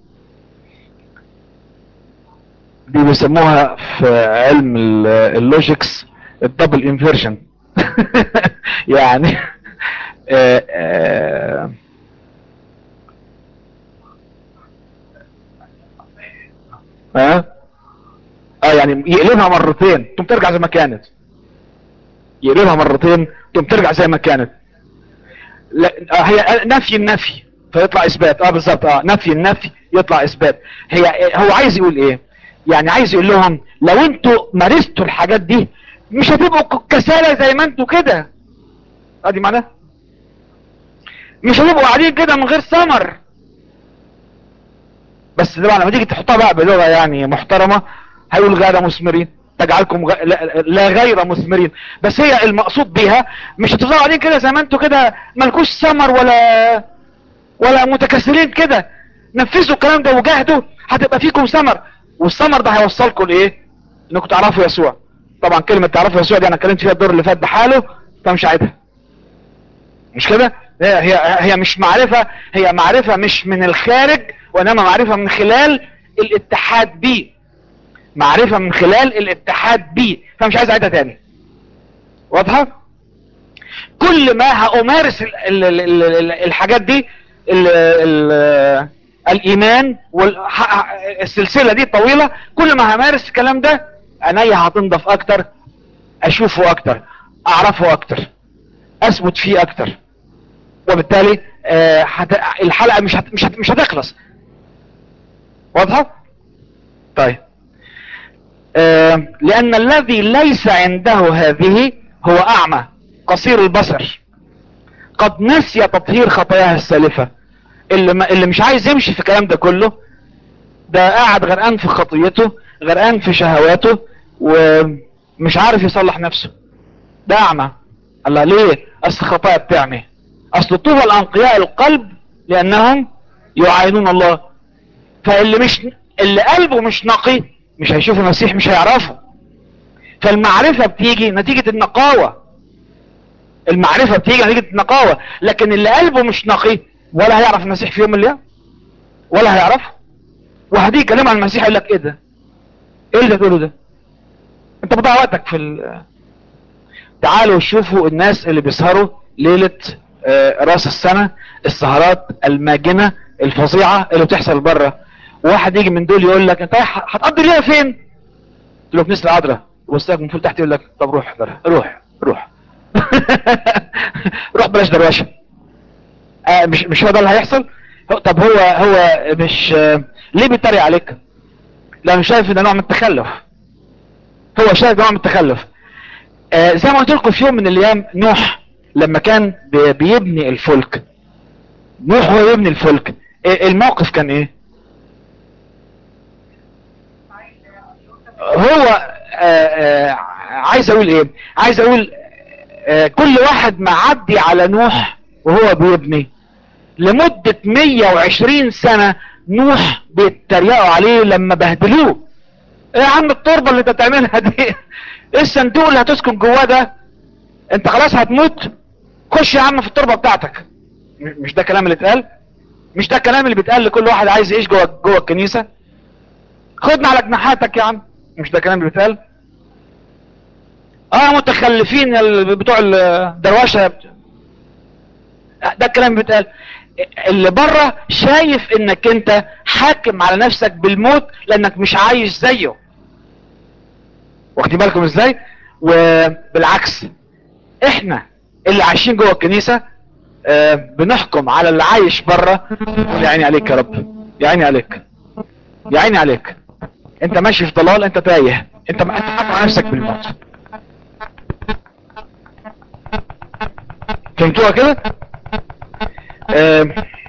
دي بيسموها في علم اللوجيكس الدبل انفيرجن يعني آآ آآ ها اه يعني يقلبها مرتين ثم ترجع زي ما كانت يقلبها مرتين ثم ترجع زي ما كانت لا آه هي نفي النفي فيطلع اثبات اه بالظبط اه نفي النفي يطلع اثبات هي هو عايز يقول ايه يعني عايز يقول لهم لو انتوا مارستوا الحاجات دي مش هتبقوا كسالى زي ما انتوا كده ادي معناه مش هتبقوا قاعدين كده من غير ثمر بس طبعا لما تيجي تحطها بقى بلغه يعني محترمه هيقول غير مثمرين تجعلكم غ... لا, لا غير مثمرين بس هي المقصود بيها مش هتفضلوا قاعدين كده زي ما انتوا كده مالكوش ثمر ولا ولا متكاسلين كده نفذوا الكلام ده وجاهدوا هتبقى فيكم ثمر والثمر ده هيوصلكم لايه انكم تعرفوا يسوع طبعا كلمه تعرفوا يسوع دي انا اتكلمت فيها الدور اللي فات بحاله فمش عايزها مش كده هي هي هي مش معرفه هي معرفه مش من الخارج وانما معرفه من خلال الاتحاد بيه معرفة من خلال الاتحاد بيه فمش عايز اعيدها تاني واضحة كل ما هأمارس ال ال ال ال ال الحاجات دي ال ال الايمان والسلسلة دي طويلة كل ما همارس الكلام ده عينيا هتنضف اكتر اشوفه اكتر اعرفه اكتر اثبت فيه اكتر وبالتالي آه حت... الحلقة مش هت... مش هت... مش هتخلص واضحة طيب آه لان الذي ليس عنده هذه هو اعمى قصير البصر قد نسي تطهير خطاياه السالفة اللي, ما اللي مش عايز يمشي في الكلام ده كله ده قاعد غرقان في خطيته غرقان في شهواته ومش عارف يصلح نفسه ده اعمى الله ليه اصل الخطايا بتعمي اصل طوبى الانقياء القلب لانهم يعاينون الله فاللي مش اللي قلبه مش نقي مش هيشوف المسيح مش هيعرفه فالمعرفة بتيجي نتيجة النقاوة المعرفة بتيجي نتيجة النقاوة لكن اللي قلبه مش نقي ولا هيعرف المسيح في يوم من الايام ولا هيعرفه وهديه كلام عن المسيح يقول لك ايه ده ايه اللي تقوله ده انت بضيع وقتك في ال... تعالوا شوفوا الناس اللي بيسهروا ليلة آه راس السنة السهرات الماجنة الفظيعة اللي بتحصل بره واحد يجي من دول يقول لك انت هتقضي ليها فين تقول له في نسل العذراء وسطك من فوق تحت يقول لك طب روح احضرها روح روح روح بلاش دروشه آه مش مش هو ده اللي هيحصل طب هو هو مش آه ليه بيتريق عليك لانه شايف ان نوع من التخلف هو شايف نوع من التخلف آه زي ما قلت لكم في يوم من الايام نوح لما كان بيبني الفلك نوح هو يبني الفلك الموقف كان ايه هو آآ آآ عايز اقول ايه عايز اقول كل واحد معدي على نوح وهو بيبني لمدة 120 سنة نوح بيتريقوا عليه لما بهدلوه ايه يا عم التربة اللي انت بتعملها دي ايه الصندوق اللي هتسكن جواه ده انت خلاص هتموت خش يا عم في التربة بتاعتك مش ده كلام اللي اتقال مش ده الكلام اللي بيتقال لكل واحد عايز يعيش جوه جوه الكنيسة خدنا على جناحاتك يا عم مش ده كلام اللي بيتقال اه متخلفين بتوع الدرواشة ده الكلام اللي بيتقال اللي بره شايف انك انت حاكم على نفسك بالموت لانك مش عايش زيه واخدين بالكم ازاي وبالعكس احنا اللي عايشين جوه الكنيسة آه بنحكم على اللي عايش بره يا عيني عليك يا رب يا عيني عليك يا عيني عليك انت ماشي في ضلال انت تايه انت ما حكم على نفسك بالموت فهمتوها كده آه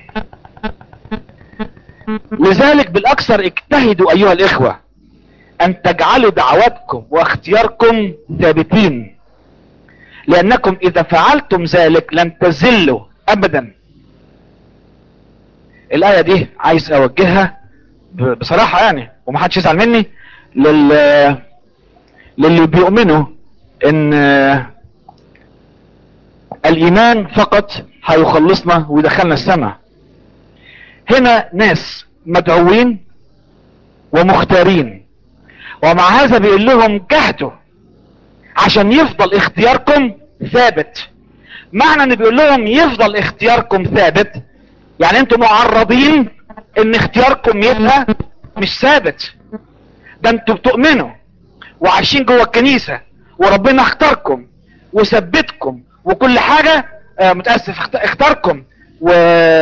لذلك بالاكثر اجتهدوا ايها الاخوة ان تجعلوا دعواتكم واختياركم ثابتين لانكم اذا فعلتم ذلك لن تزلوا ابدا الاية دي عايز اوجهها بصراحة يعني ومحدش يزعل مني لل للي بيؤمنوا ان الايمان فقط هيخلصنا ويدخلنا السماء هنا ناس مدعوين ومختارين ومع هذا بيقول لهم جهدوا عشان يفضل اختياركم ثابت معنى ان بيقول لهم يفضل اختياركم ثابت يعني انتم معرضين ان اختياركم يبقى مش ثابت ده انتوا بتؤمنوا وعايشين جوه الكنيسة وربنا اختاركم وثبتكم وكل حاجة اه متأسف اختاركم و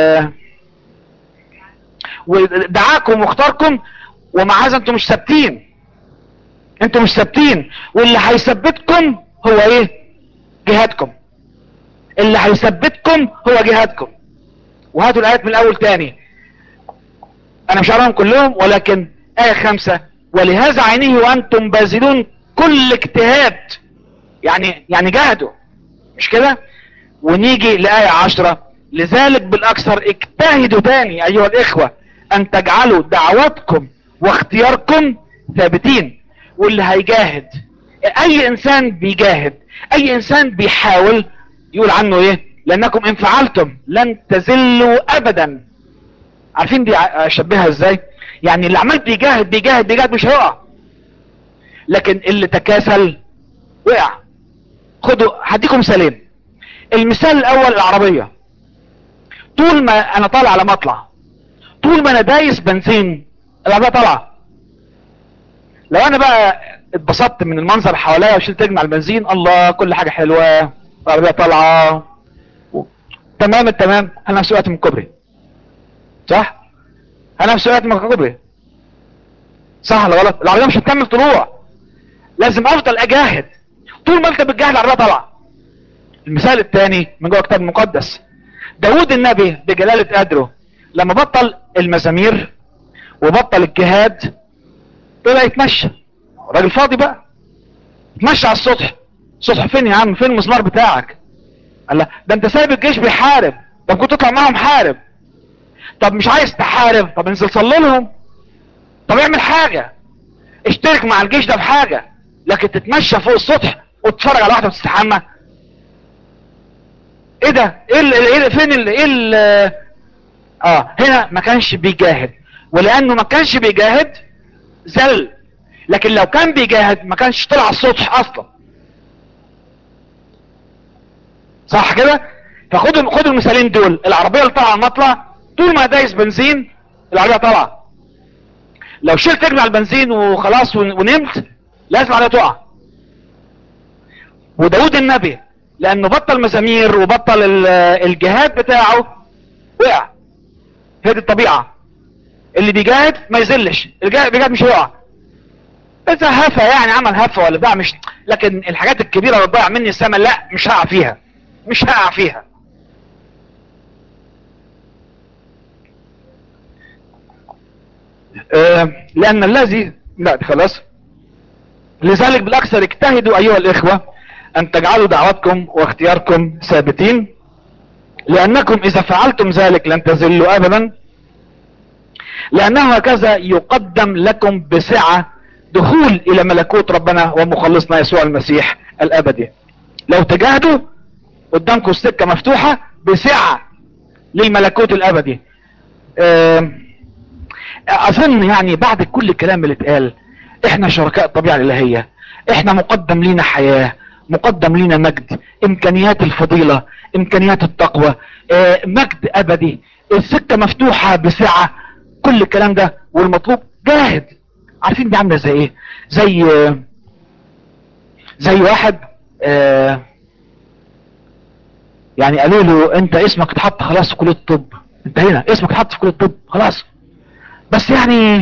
ودعاكم واختاركم ومع هذا انتوا مش ثابتين انتوا مش ثابتين واللي هيثبتكم هو ايه جهادكم اللي هيثبتكم هو جهادكم وهاتوا الايات من الاول تاني انا مش هقراهم كلهم ولكن ايه خمسة ولهذا عينيه وانتم باذلون كل اجتهاد يعني يعني جاهدوا مش كده ونيجي لآية عشرة لذلك بالاكثر اجتهدوا تاني ايها الاخوة ان تجعلوا دعواتكم واختياركم ثابتين واللي هيجاهد اي انسان بيجاهد اي انسان بيحاول يقول عنه ايه لانكم ان فعلتم لن تزلوا ابدا عارفين دي اشبهها ازاي يعني اللي عمال بيجاهد بيجاهد بيجاهد مش هيقع لكن اللي تكاسل وقع خدوا هديكم مثالين المثال الاول العربية طول ما انا طالع على مطلع طول ما انا دايس بنزين العربية طالعة لو انا بقى اتبسطت من المنظر حواليا وشلت اجمع البنزين الله كل حاجة حلوة العربية طالعة و- تمام التمام انا نفس وقت من الكوبري صح انا نفس وقت من الكوبري صح ولا غلط العربية مش هتكمل طلوع لازم افضل اجاهد طول ما انت بتجاهد العربية طالعة المثال الثاني من جوه الكتاب المقدس داود النبي بجلالة قدره لما بطل المزامير وبطل الجهاد طلع يتمشى راجل فاضي بقى يتمشى على السطح السطح فين يا عم فين المسمار بتاعك قال لا ده انت سايب الجيش بيحارب طب كنت تطلع معاهم حارب طب مش عايز تحارب طب انزل صلي لهم طب اعمل حاجة اشترك مع الجيش ده بحاجة لكن تتمشى فوق السطح وتتفرج على واحدة بتستحمى ايه ده ايه ال ايه ال فين ال ايه ال اه هنا ما كانش بيجاهد ولانه ما كانش بيجاهد زل لكن لو كان بيجاهد ما كانش طلع على السطح اصلا صح كده فخدوا خدوا المثالين دول العربيه اللي طالعه على المطلع طول ما دايس بنزين العربيه طالعه لو شلت اجمع البنزين وخلاص ون- ونمت لازم العربيه تقع وداود النبي لانه بطل مزامير وبطل ال- الجهاد بتاعه وقع هي دي الطبيعة اللي بيجاهد ما يزلش اللي بيجاهد مش هيقع اذا هفة يعني عمل هفة ولا بتاع مش لكن الحاجات الكبيرة اللي تضيع مني السما لا مش هقع فيها مش هقع فيها آه لان الذي لا دي خلاص لذلك بالاكثر اجتهدوا ايها الاخوة ان تجعلوا دعوتكم واختياركم ثابتين لانكم اذا فعلتم ذلك لن تزلوا ابدا لانه هكذا يقدم لكم بسعة دخول الى ملكوت ربنا ومخلصنا يسوع المسيح الابدي لو تجاهدوا قدامكم السكة مفتوحة بسعة للملكوت الابدي آم، اظن يعني بعد كل الكلام اللي اتقال احنا شركاء الطبيعة الالهية احنا مقدم لينا حياة مقدم لينا مجد امكانيات الفضيلة امكانيات التقوى آه، مجد ابدي السكة مفتوحة بسعة كل الكلام ده والمطلوب جاهد عارفين دي عاملة زي ايه زي آه، زي واحد آه، يعني قالوا له انت اسمك اتحط خلاص في كلية الطب انت هنا اسمك اتحط في كلية الطب خلاص بس يعني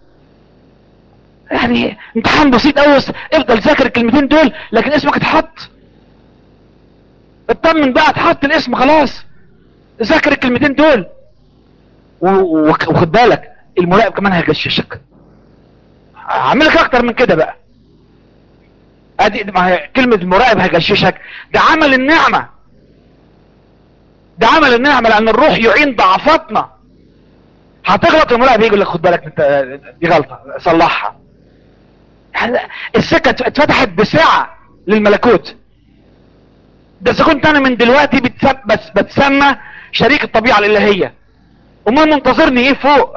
يعني امتحان بسيط قوي بس افضل ذاكر الكلمتين دول لكن اسمك اتحط اطمن بقى اتحط الاسم خلاص ذاكر الكلمتين دول و- و- وخد بالك المراقب كمان هيغششك هعمل لك اكتر من كده بقى ادي ما هي كلمة المراقب هيغششك ده عمل النعمة ده عمل النعمة لان الروح يعين ضعفاتنا هتغلط المراقب يجي يقول لك خد بالك انت دي غلطة صلحها يعني السكة اتفتحت بسعة للملكوت ده اذا كنت انا من دلوقتي بتسم... بس بتسمى شريك الطبيعة الالهية امال منتظرني ايه فوق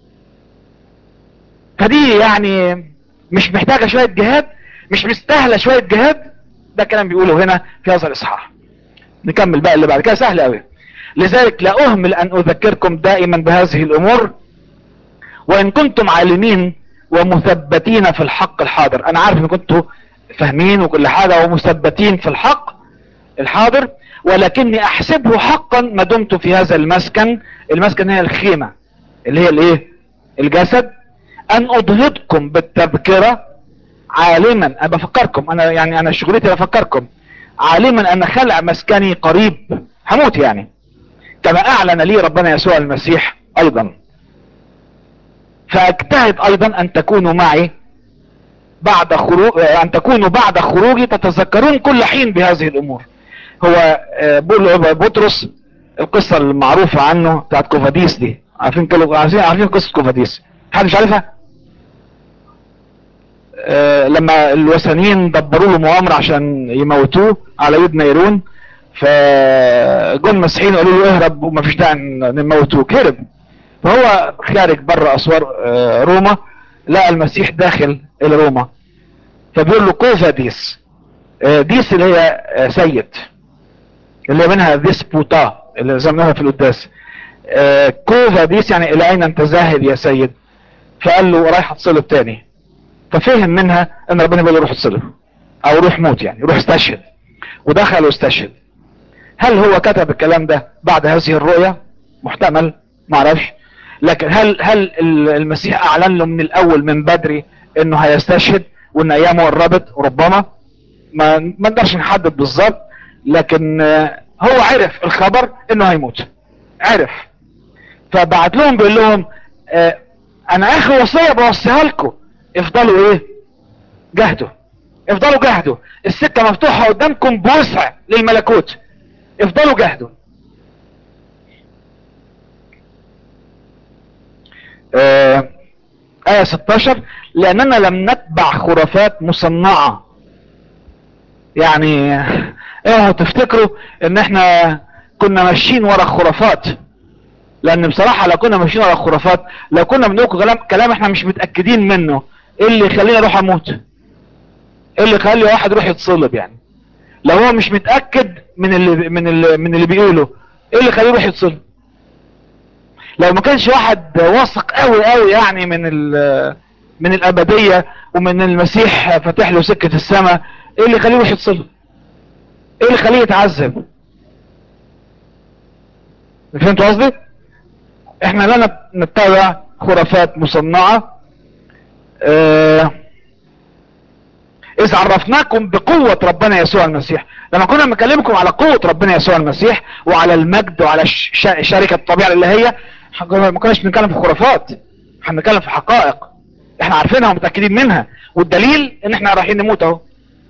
فدي يعني مش محتاجة شوية جهاد مش مستاهلة شوية جهاد ده كلام بيقوله هنا في هذا الاصحاح نكمل بقى اللي بعد كده سهل قوي لذلك لا اهمل ان اذكركم دائما بهذه الامور وان كنتم عالمين ومثبتين في الحق الحاضر انا عارف ان كنتوا فاهمين وكل حاجة ومثبتين في الحق الحاضر ولكني احسبه حقا ما دمت في هذا المسكن المسكن هي الخيمة اللي هي الايه الجسد ان اضهدكم بالتذكرة عالما انا بفكركم انا يعني انا شغلتي بفكركم عالما ان خلع مسكني قريب هموت يعني كما اعلن لي ربنا يسوع المسيح ايضا فاجتهد ايضا ان تكونوا معي بعد خروج ان تكونوا بعد خروجي تتذكرون كل حين بهذه الامور هو آه، بول- بطرس القصة المعروفة عنه بتاعت كوفاديس دي عارفين كل عارفين عارفين قصة كوفاديس حد مش عارفها آه، لما الوثنيين دبروا له مؤامرة عشان يموتوه على يد نيرون فجم المسيحيين قالوا له اهرب ومفيش داعي ن- نموتوك هرب فهو خارج بره اسوار آه، روما لقى المسيح داخل الى روما فبيقول له كوفاديس آه، ديس اللي هي آه، سيد اللي هي منها ديسبوتا اللي زمناها في القداس آه، كوفا ديس يعني الى اين انت ذاهب يا سيد فقال له رايح اتصلب تاني ففهم منها ان ربنا بيقول له روح اتصلب او روح موت يعني روح استشهد ودخل واستشهد هل هو كتب الكلام ده بعد هذه الرؤية محتمل معرفش لكن هل هل ال- المسيح اعلن له من الاول من بدري انه هيستشهد وان ايامه قربت ربما ما ما نقدرش نحدد بالظبط لكن آه، هو عرف الخبر انه هيموت عرف فبعت لهم بيقول لهم آه، انا اخر وصيه بوصيها لكم افضلوا ايه جهدوا افضلوا جهدوا السكه مفتوحه قدامكم بوسع للملكوت افضلوا جهدوا آه، آية 16 لأننا لم نتبع خرافات مصنعة يعني اوعوا تفتكروا ان احنا كنا ماشيين ورا خرافات لان بصراحة لو كنا ماشيين ورا خرافات لو كنا بنقول كلام كلام احنا مش متأكدين منه ايه اللي يخليني اروح اموت ايه اللي يخلي واحد يروح يتصلب يعني لو هو مش متأكد من اللي من اللي من اللي بيقوله ايه اللي يخليه يروح يتصلب لو ما كانش واحد واثق قوي قوي يعني من ال- من الابدية ومن المسيح فاتح له سكة السماء ايه اللي يخليه يروح يتصلب ايه اللي يخليه يتعذب فهمتوا قصدي احنا لا نت- نتبع خرافات مصنعة اه إذ عرفناكم بقوة ربنا يسوع المسيح لما كنا بنكلمكم على قوة ربنا يسوع المسيح وعلى المجد وعلى ش- ش- شركة الطبيعة الإلهية ما كناش بنتكلم في خرافات احنا بنتكلم في حقائق احنا عارفينها ومتأكدين منها والدليل ان احنا رايحين نموت اهو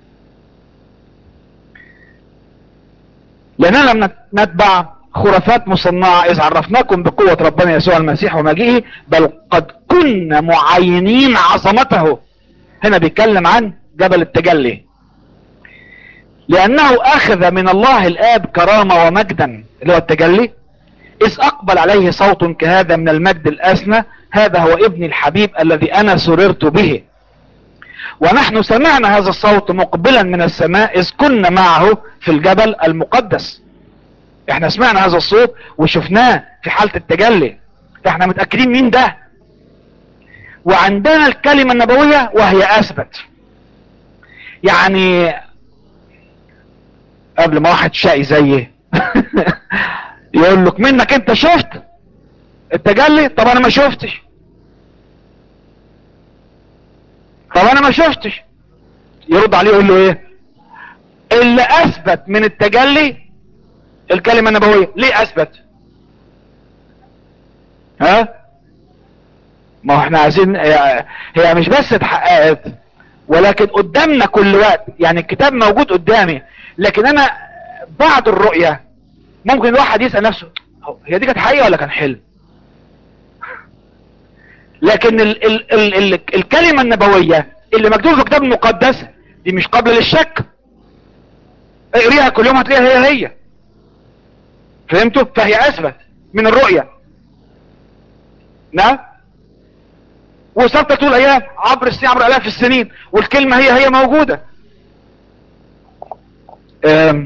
لأننا لم نت- نتبع خرافات مصنعة إذ عرفناكم بقوة ربنا يسوع المسيح ومجيئه بل قد كنا معينين عظمته هنا بيتكلم عن جبل التجلي لأنه أخذ من الله الآب كرامة ومجدا اللي هو التجلي إذ أقبل عليه صوت كهذا من المجد الأسنى هذا هو ابني الحبيب الذي أنا سررت به ونحن سمعنا هذا الصوت مقبلا من السماء إذ كنا معه في الجبل المقدس احنا سمعنا هذا الصوت وشفناه في حالة التجلي احنا متأكدين مين ده وعندنا الكلمة النبوية وهي أثبت يعني قبل ما واحد شقي زيي يقول لك منك انت شفت التجلي طب انا ما شفتش طب انا ما شفتش يرد عليه يقول له ايه اللي اثبت من التجلي الكلمة النبوية ليه اثبت ها ما هو احنا عايزين هي هي مش بس اتحققت ولكن قدامنا كل وقت يعني الكتاب موجود قدامي لكن انا بعد الرؤية ممكن الواحد يسأل نفسه هو هي دي كانت حقيقة ولا كان حلم لكن ال ال ال ال الكلمة النبوية اللي مكتوبة في الكتاب المقدس دي مش قابلة للشك اقريها كل يوم هتلاقيها هي هي فهمتوا فهي اثبت من الرؤية نعم وثابته طول الايام عبر السنين عبر الاف السنين والكلمة هي هي موجودة أم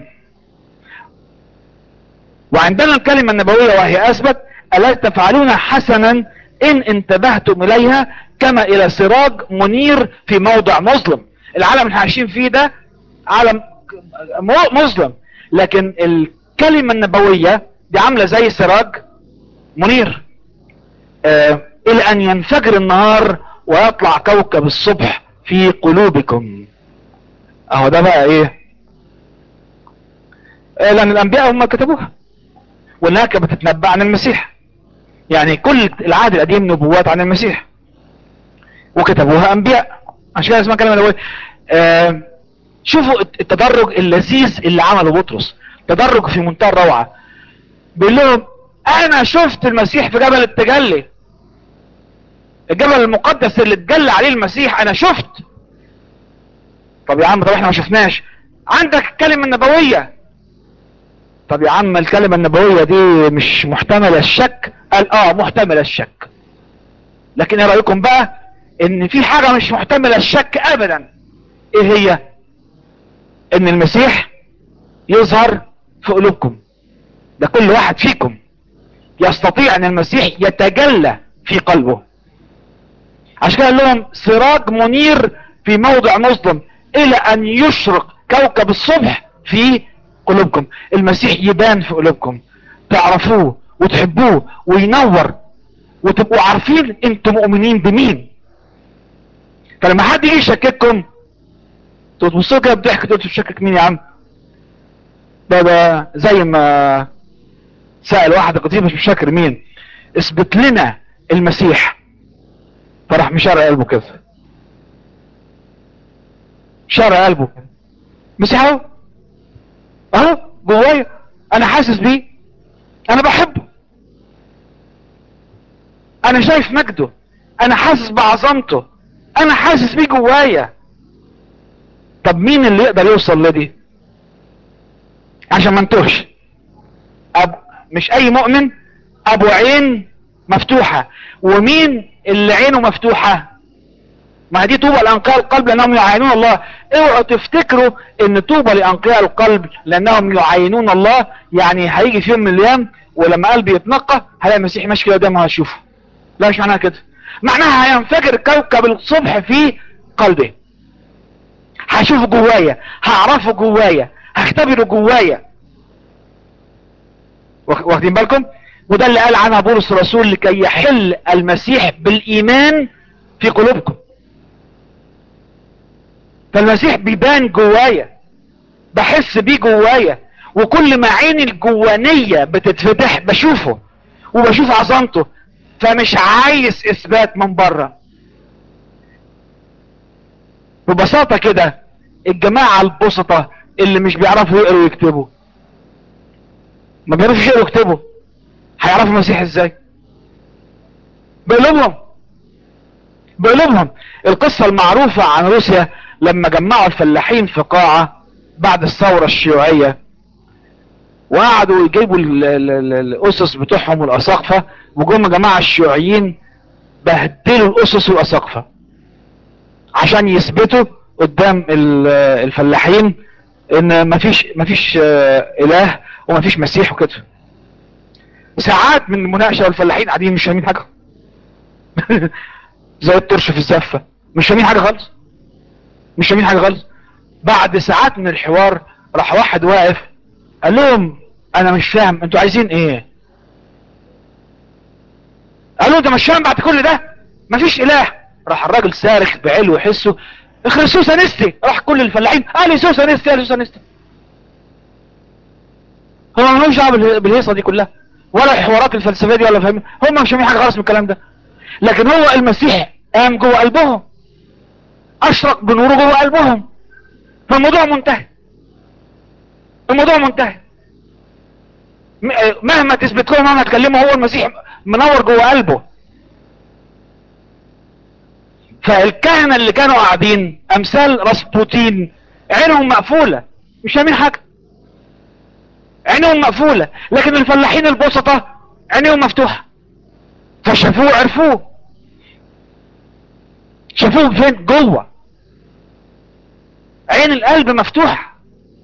وعندنا الكلمة النبوية وهي اثبت الا تفعلون حسنا ان انتبهتم اليها كما الى سراج منير في موضع مظلم العالم اللي احنا عايشين فيه ده عالم م- مظلم لكن الكلمة النبوية دي عاملة زي سراج منير آه الى ان ينفجر النهار ويطلع كوكب الصبح في قلوبكم اهو ده بقى ايه آه لان الانبياء هم كتبوها وانها كانت بتتنبأ عن المسيح يعني كل العهد القديم نبوات عن المسيح وكتبوها انبياء عشان كده اسمها كلمه نبويه آه شوفوا التدرج اللذيذ اللي عمله بطرس تدرج في منتهى الروعه بيقول لهم انا شفت المسيح في جبل التجلي الجبل المقدس اللي اتجلى عليه المسيح انا شفت طب يا عم طب احنا ما شفناش عندك الكلمة النبوية طب يا عم الكلمة النبوية دي مش محتملة الشك قال اه محتملة الشك لكن ايه رأيكم بقى ان في حاجة مش محتملة الشك ابدا ايه هي ان المسيح يظهر في قلوبكم ده كل واحد فيكم يستطيع ان المسيح يتجلى في قلبه عشان كده قال لهم سراج منير في موضع مظلم الى ان يشرق كوكب الصبح في قلوبكم المسيح يبان في قلوبكم تعرفوه وتحبوه وينور وتبقوا عارفين انتم مؤمنين بمين فلما حد يجي يشكككم تبصوا كده بضحك تقول تشكك مين يا عم ده ده زي ما سأل واحد قديم مش فاكر مين اثبت لنا المسيح فراح مشارع قلبه كده شارع قلبه مسيح اهو اهو جوايا انا حاسس بيه انا بحبه انا شايف مجده انا حاسس بعظمته انا حاسس بيه جوايا طب مين اللي يقدر يوصل لدي عشان ما انتوهش أب... مش اي مؤمن ابو عين مفتوحة ومين اللي عينه مفتوحة ما دي طوبى لانقياء القلب لانهم يعاينون الله اوعوا تفتكروا ان طوبى لانقياء القلب لانهم يعاينون الله يعني هيجي في يوم من الايام ولما قلبي يتنقى هلاقي المسيح ماشي كده قدامه هشوفه لا مش معناها كده معناها هينفجر كوكب الصبح في قلبي هشوفه جوايا هعرفه جوايا هختبره جوايا واخدين بالكم وده اللي قال عنها بولس الرسول لكي يحل المسيح بالايمان في قلوبكم فالمسيح بيبان جوايا بحس بيه جوايا وكل ما عيني الجوانية بتتفتح بشوفه وبشوف عظمته فمش عايز اثبات من بره ببساطة كده الجماعة البسطة اللي مش بيعرفوا يقروا ويكتبوا ما بيعرفوش يقروا ويكتبوا هيعرفوا المسيح ازاي بقلوبهم بقلوبهم القصة المعروفة عن روسيا لما جمعوا الفلاحين في قاعة بعد الثورة الشيوعية وقعدوا يجيبوا الاسس بتوعهم والاساقفة وجم جماعة الشيوعيين بهدلوا الاسس والاساقفة عشان يثبتوا قدام الفلاحين ان مفيش مفيش اله ومفيش مسيح وكده ساعات من المناقشة والفلاحين قاعدين مش فاهمين حاجة زي الطرش في الزفة مش فاهمين حاجة خالص مش فاهمين حاجة خالص بعد ساعات من الحوار راح واحد واقف قال لهم انا مش فاهم انتوا عايزين ايه قالوا ده مش فاهم بعد كل ده مفيش اله راح الراجل صارخ بعلو حسه اخرسوس انستي راح كل الفلاحين قال يسوس انستي قال يسوس انستي هم مالهمش دعوه بالهيصه دي كلها ولا الحوارات الفلسفيه دي ولا فاهمين هم مش فاهمين حاجه خالص من الكلام ده لكن هو المسيح قام جوه قلبهم اشرق بنوره جوه قلبهم فالموضوع منتهي الموضوع منتهي مهما تثبت لهم مهما تكلمه هو المسيح منور جوه قلبه فالكهنة اللي كانوا قاعدين امثال راسبوتين عينهم مقفولة مش فاهمين حاجة عينهم مقفولة لكن الفلاحين البسطة عينهم مفتوحة فشافوه عرفوه شافوه فين جوه عين القلب مفتوحة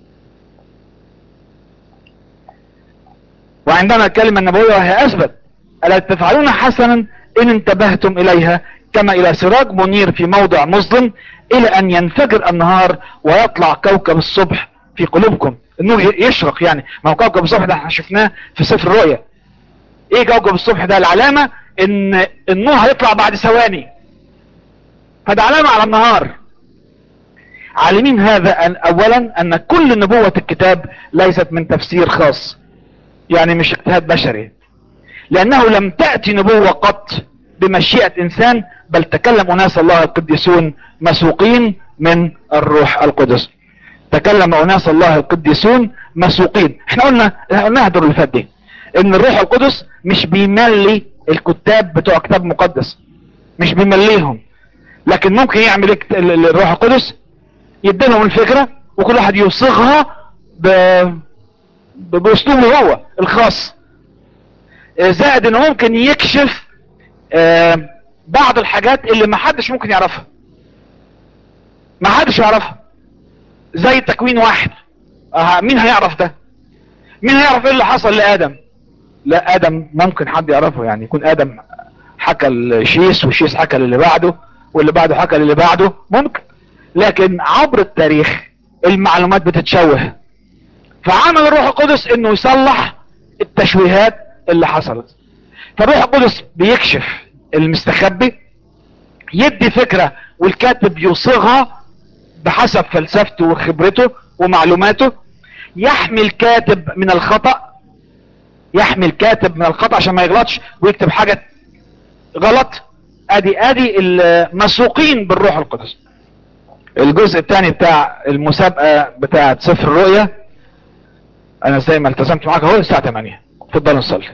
وعندما الكلمة النبوية وهي أثبت ألا تفعلون حسنا إن انتبهتم إليها كما إلى سراج منير في موضع مظلم إلى أن ينفجر النهار ويطلع كوكب الصبح في قلوبكم النور يشرق يعني ما هو كوكب الصبح ده احنا شفناه في سفر الرؤيا ايه كوكب الصبح ده العلامة ان النور هيطلع بعد ثواني فده علامة على النهار عالمين هذا أن اولا ان كل نبوة الكتاب ليست من تفسير خاص يعني مش اجتهاد بشري لانه لم تأتي نبوة قط بمشيئة انسان بل تكلم اناس الله القديسون مسوقين من الروح القدس تكلم اناس الله القديسون مسوقين احنا قلنا قلناها الدور اللي فات دي ان الروح القدس مش بيملي الكتاب بتوع كتاب مقدس مش بيمليهم لكن ممكن يعمل الروح القدس يديلهم الفكرة وكل واحد يصيغها ب... باسلوبه هو الخاص زائد انه ممكن يكشف بعض الحاجات اللي ما حدش ممكن يعرفها ما حدش يعرفها زي تكوين واحد أه مين هيعرف ده مين هيعرف ايه اللي حصل لادم لا ادم ممكن حد يعرفه يعني يكون ادم حكى الشيس والشيس حكى اللي بعده واللي بعده حكى اللي بعده ممكن لكن عبر التاريخ المعلومات بتتشوه فعمل الروح القدس انه يصلح التشويهات اللي حصلت فالروح القدس بيكشف المستخبي يدي فكرة والكاتب يصيغها بحسب فلسفته وخبرته ومعلوماته يحمي الكاتب من الخطأ يحمي الكاتب من الخطأ عشان ما يغلطش ويكتب حاجة غلط ادي ادي المسوقين بالروح القدس الجزء الثاني بتاع المسابقة بتاعة سفر الرؤيا انا زي ما التزمت معاك اهو الساعة 8 اتفضلوا نصلي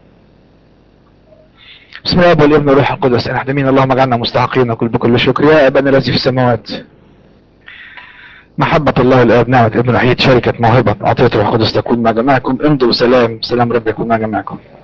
بسم الله والابن والروح القدس ان احدمين اللهم اجعلنا مستحقين نقول بكل شكر يا ابانا الذي في السماوات محبة الله الاب نعمة ابن وحيد شركة موهبة عطية الروح القدس تكون مع جماعكم امضوا بسلام سلام رب يكون مع جماعكم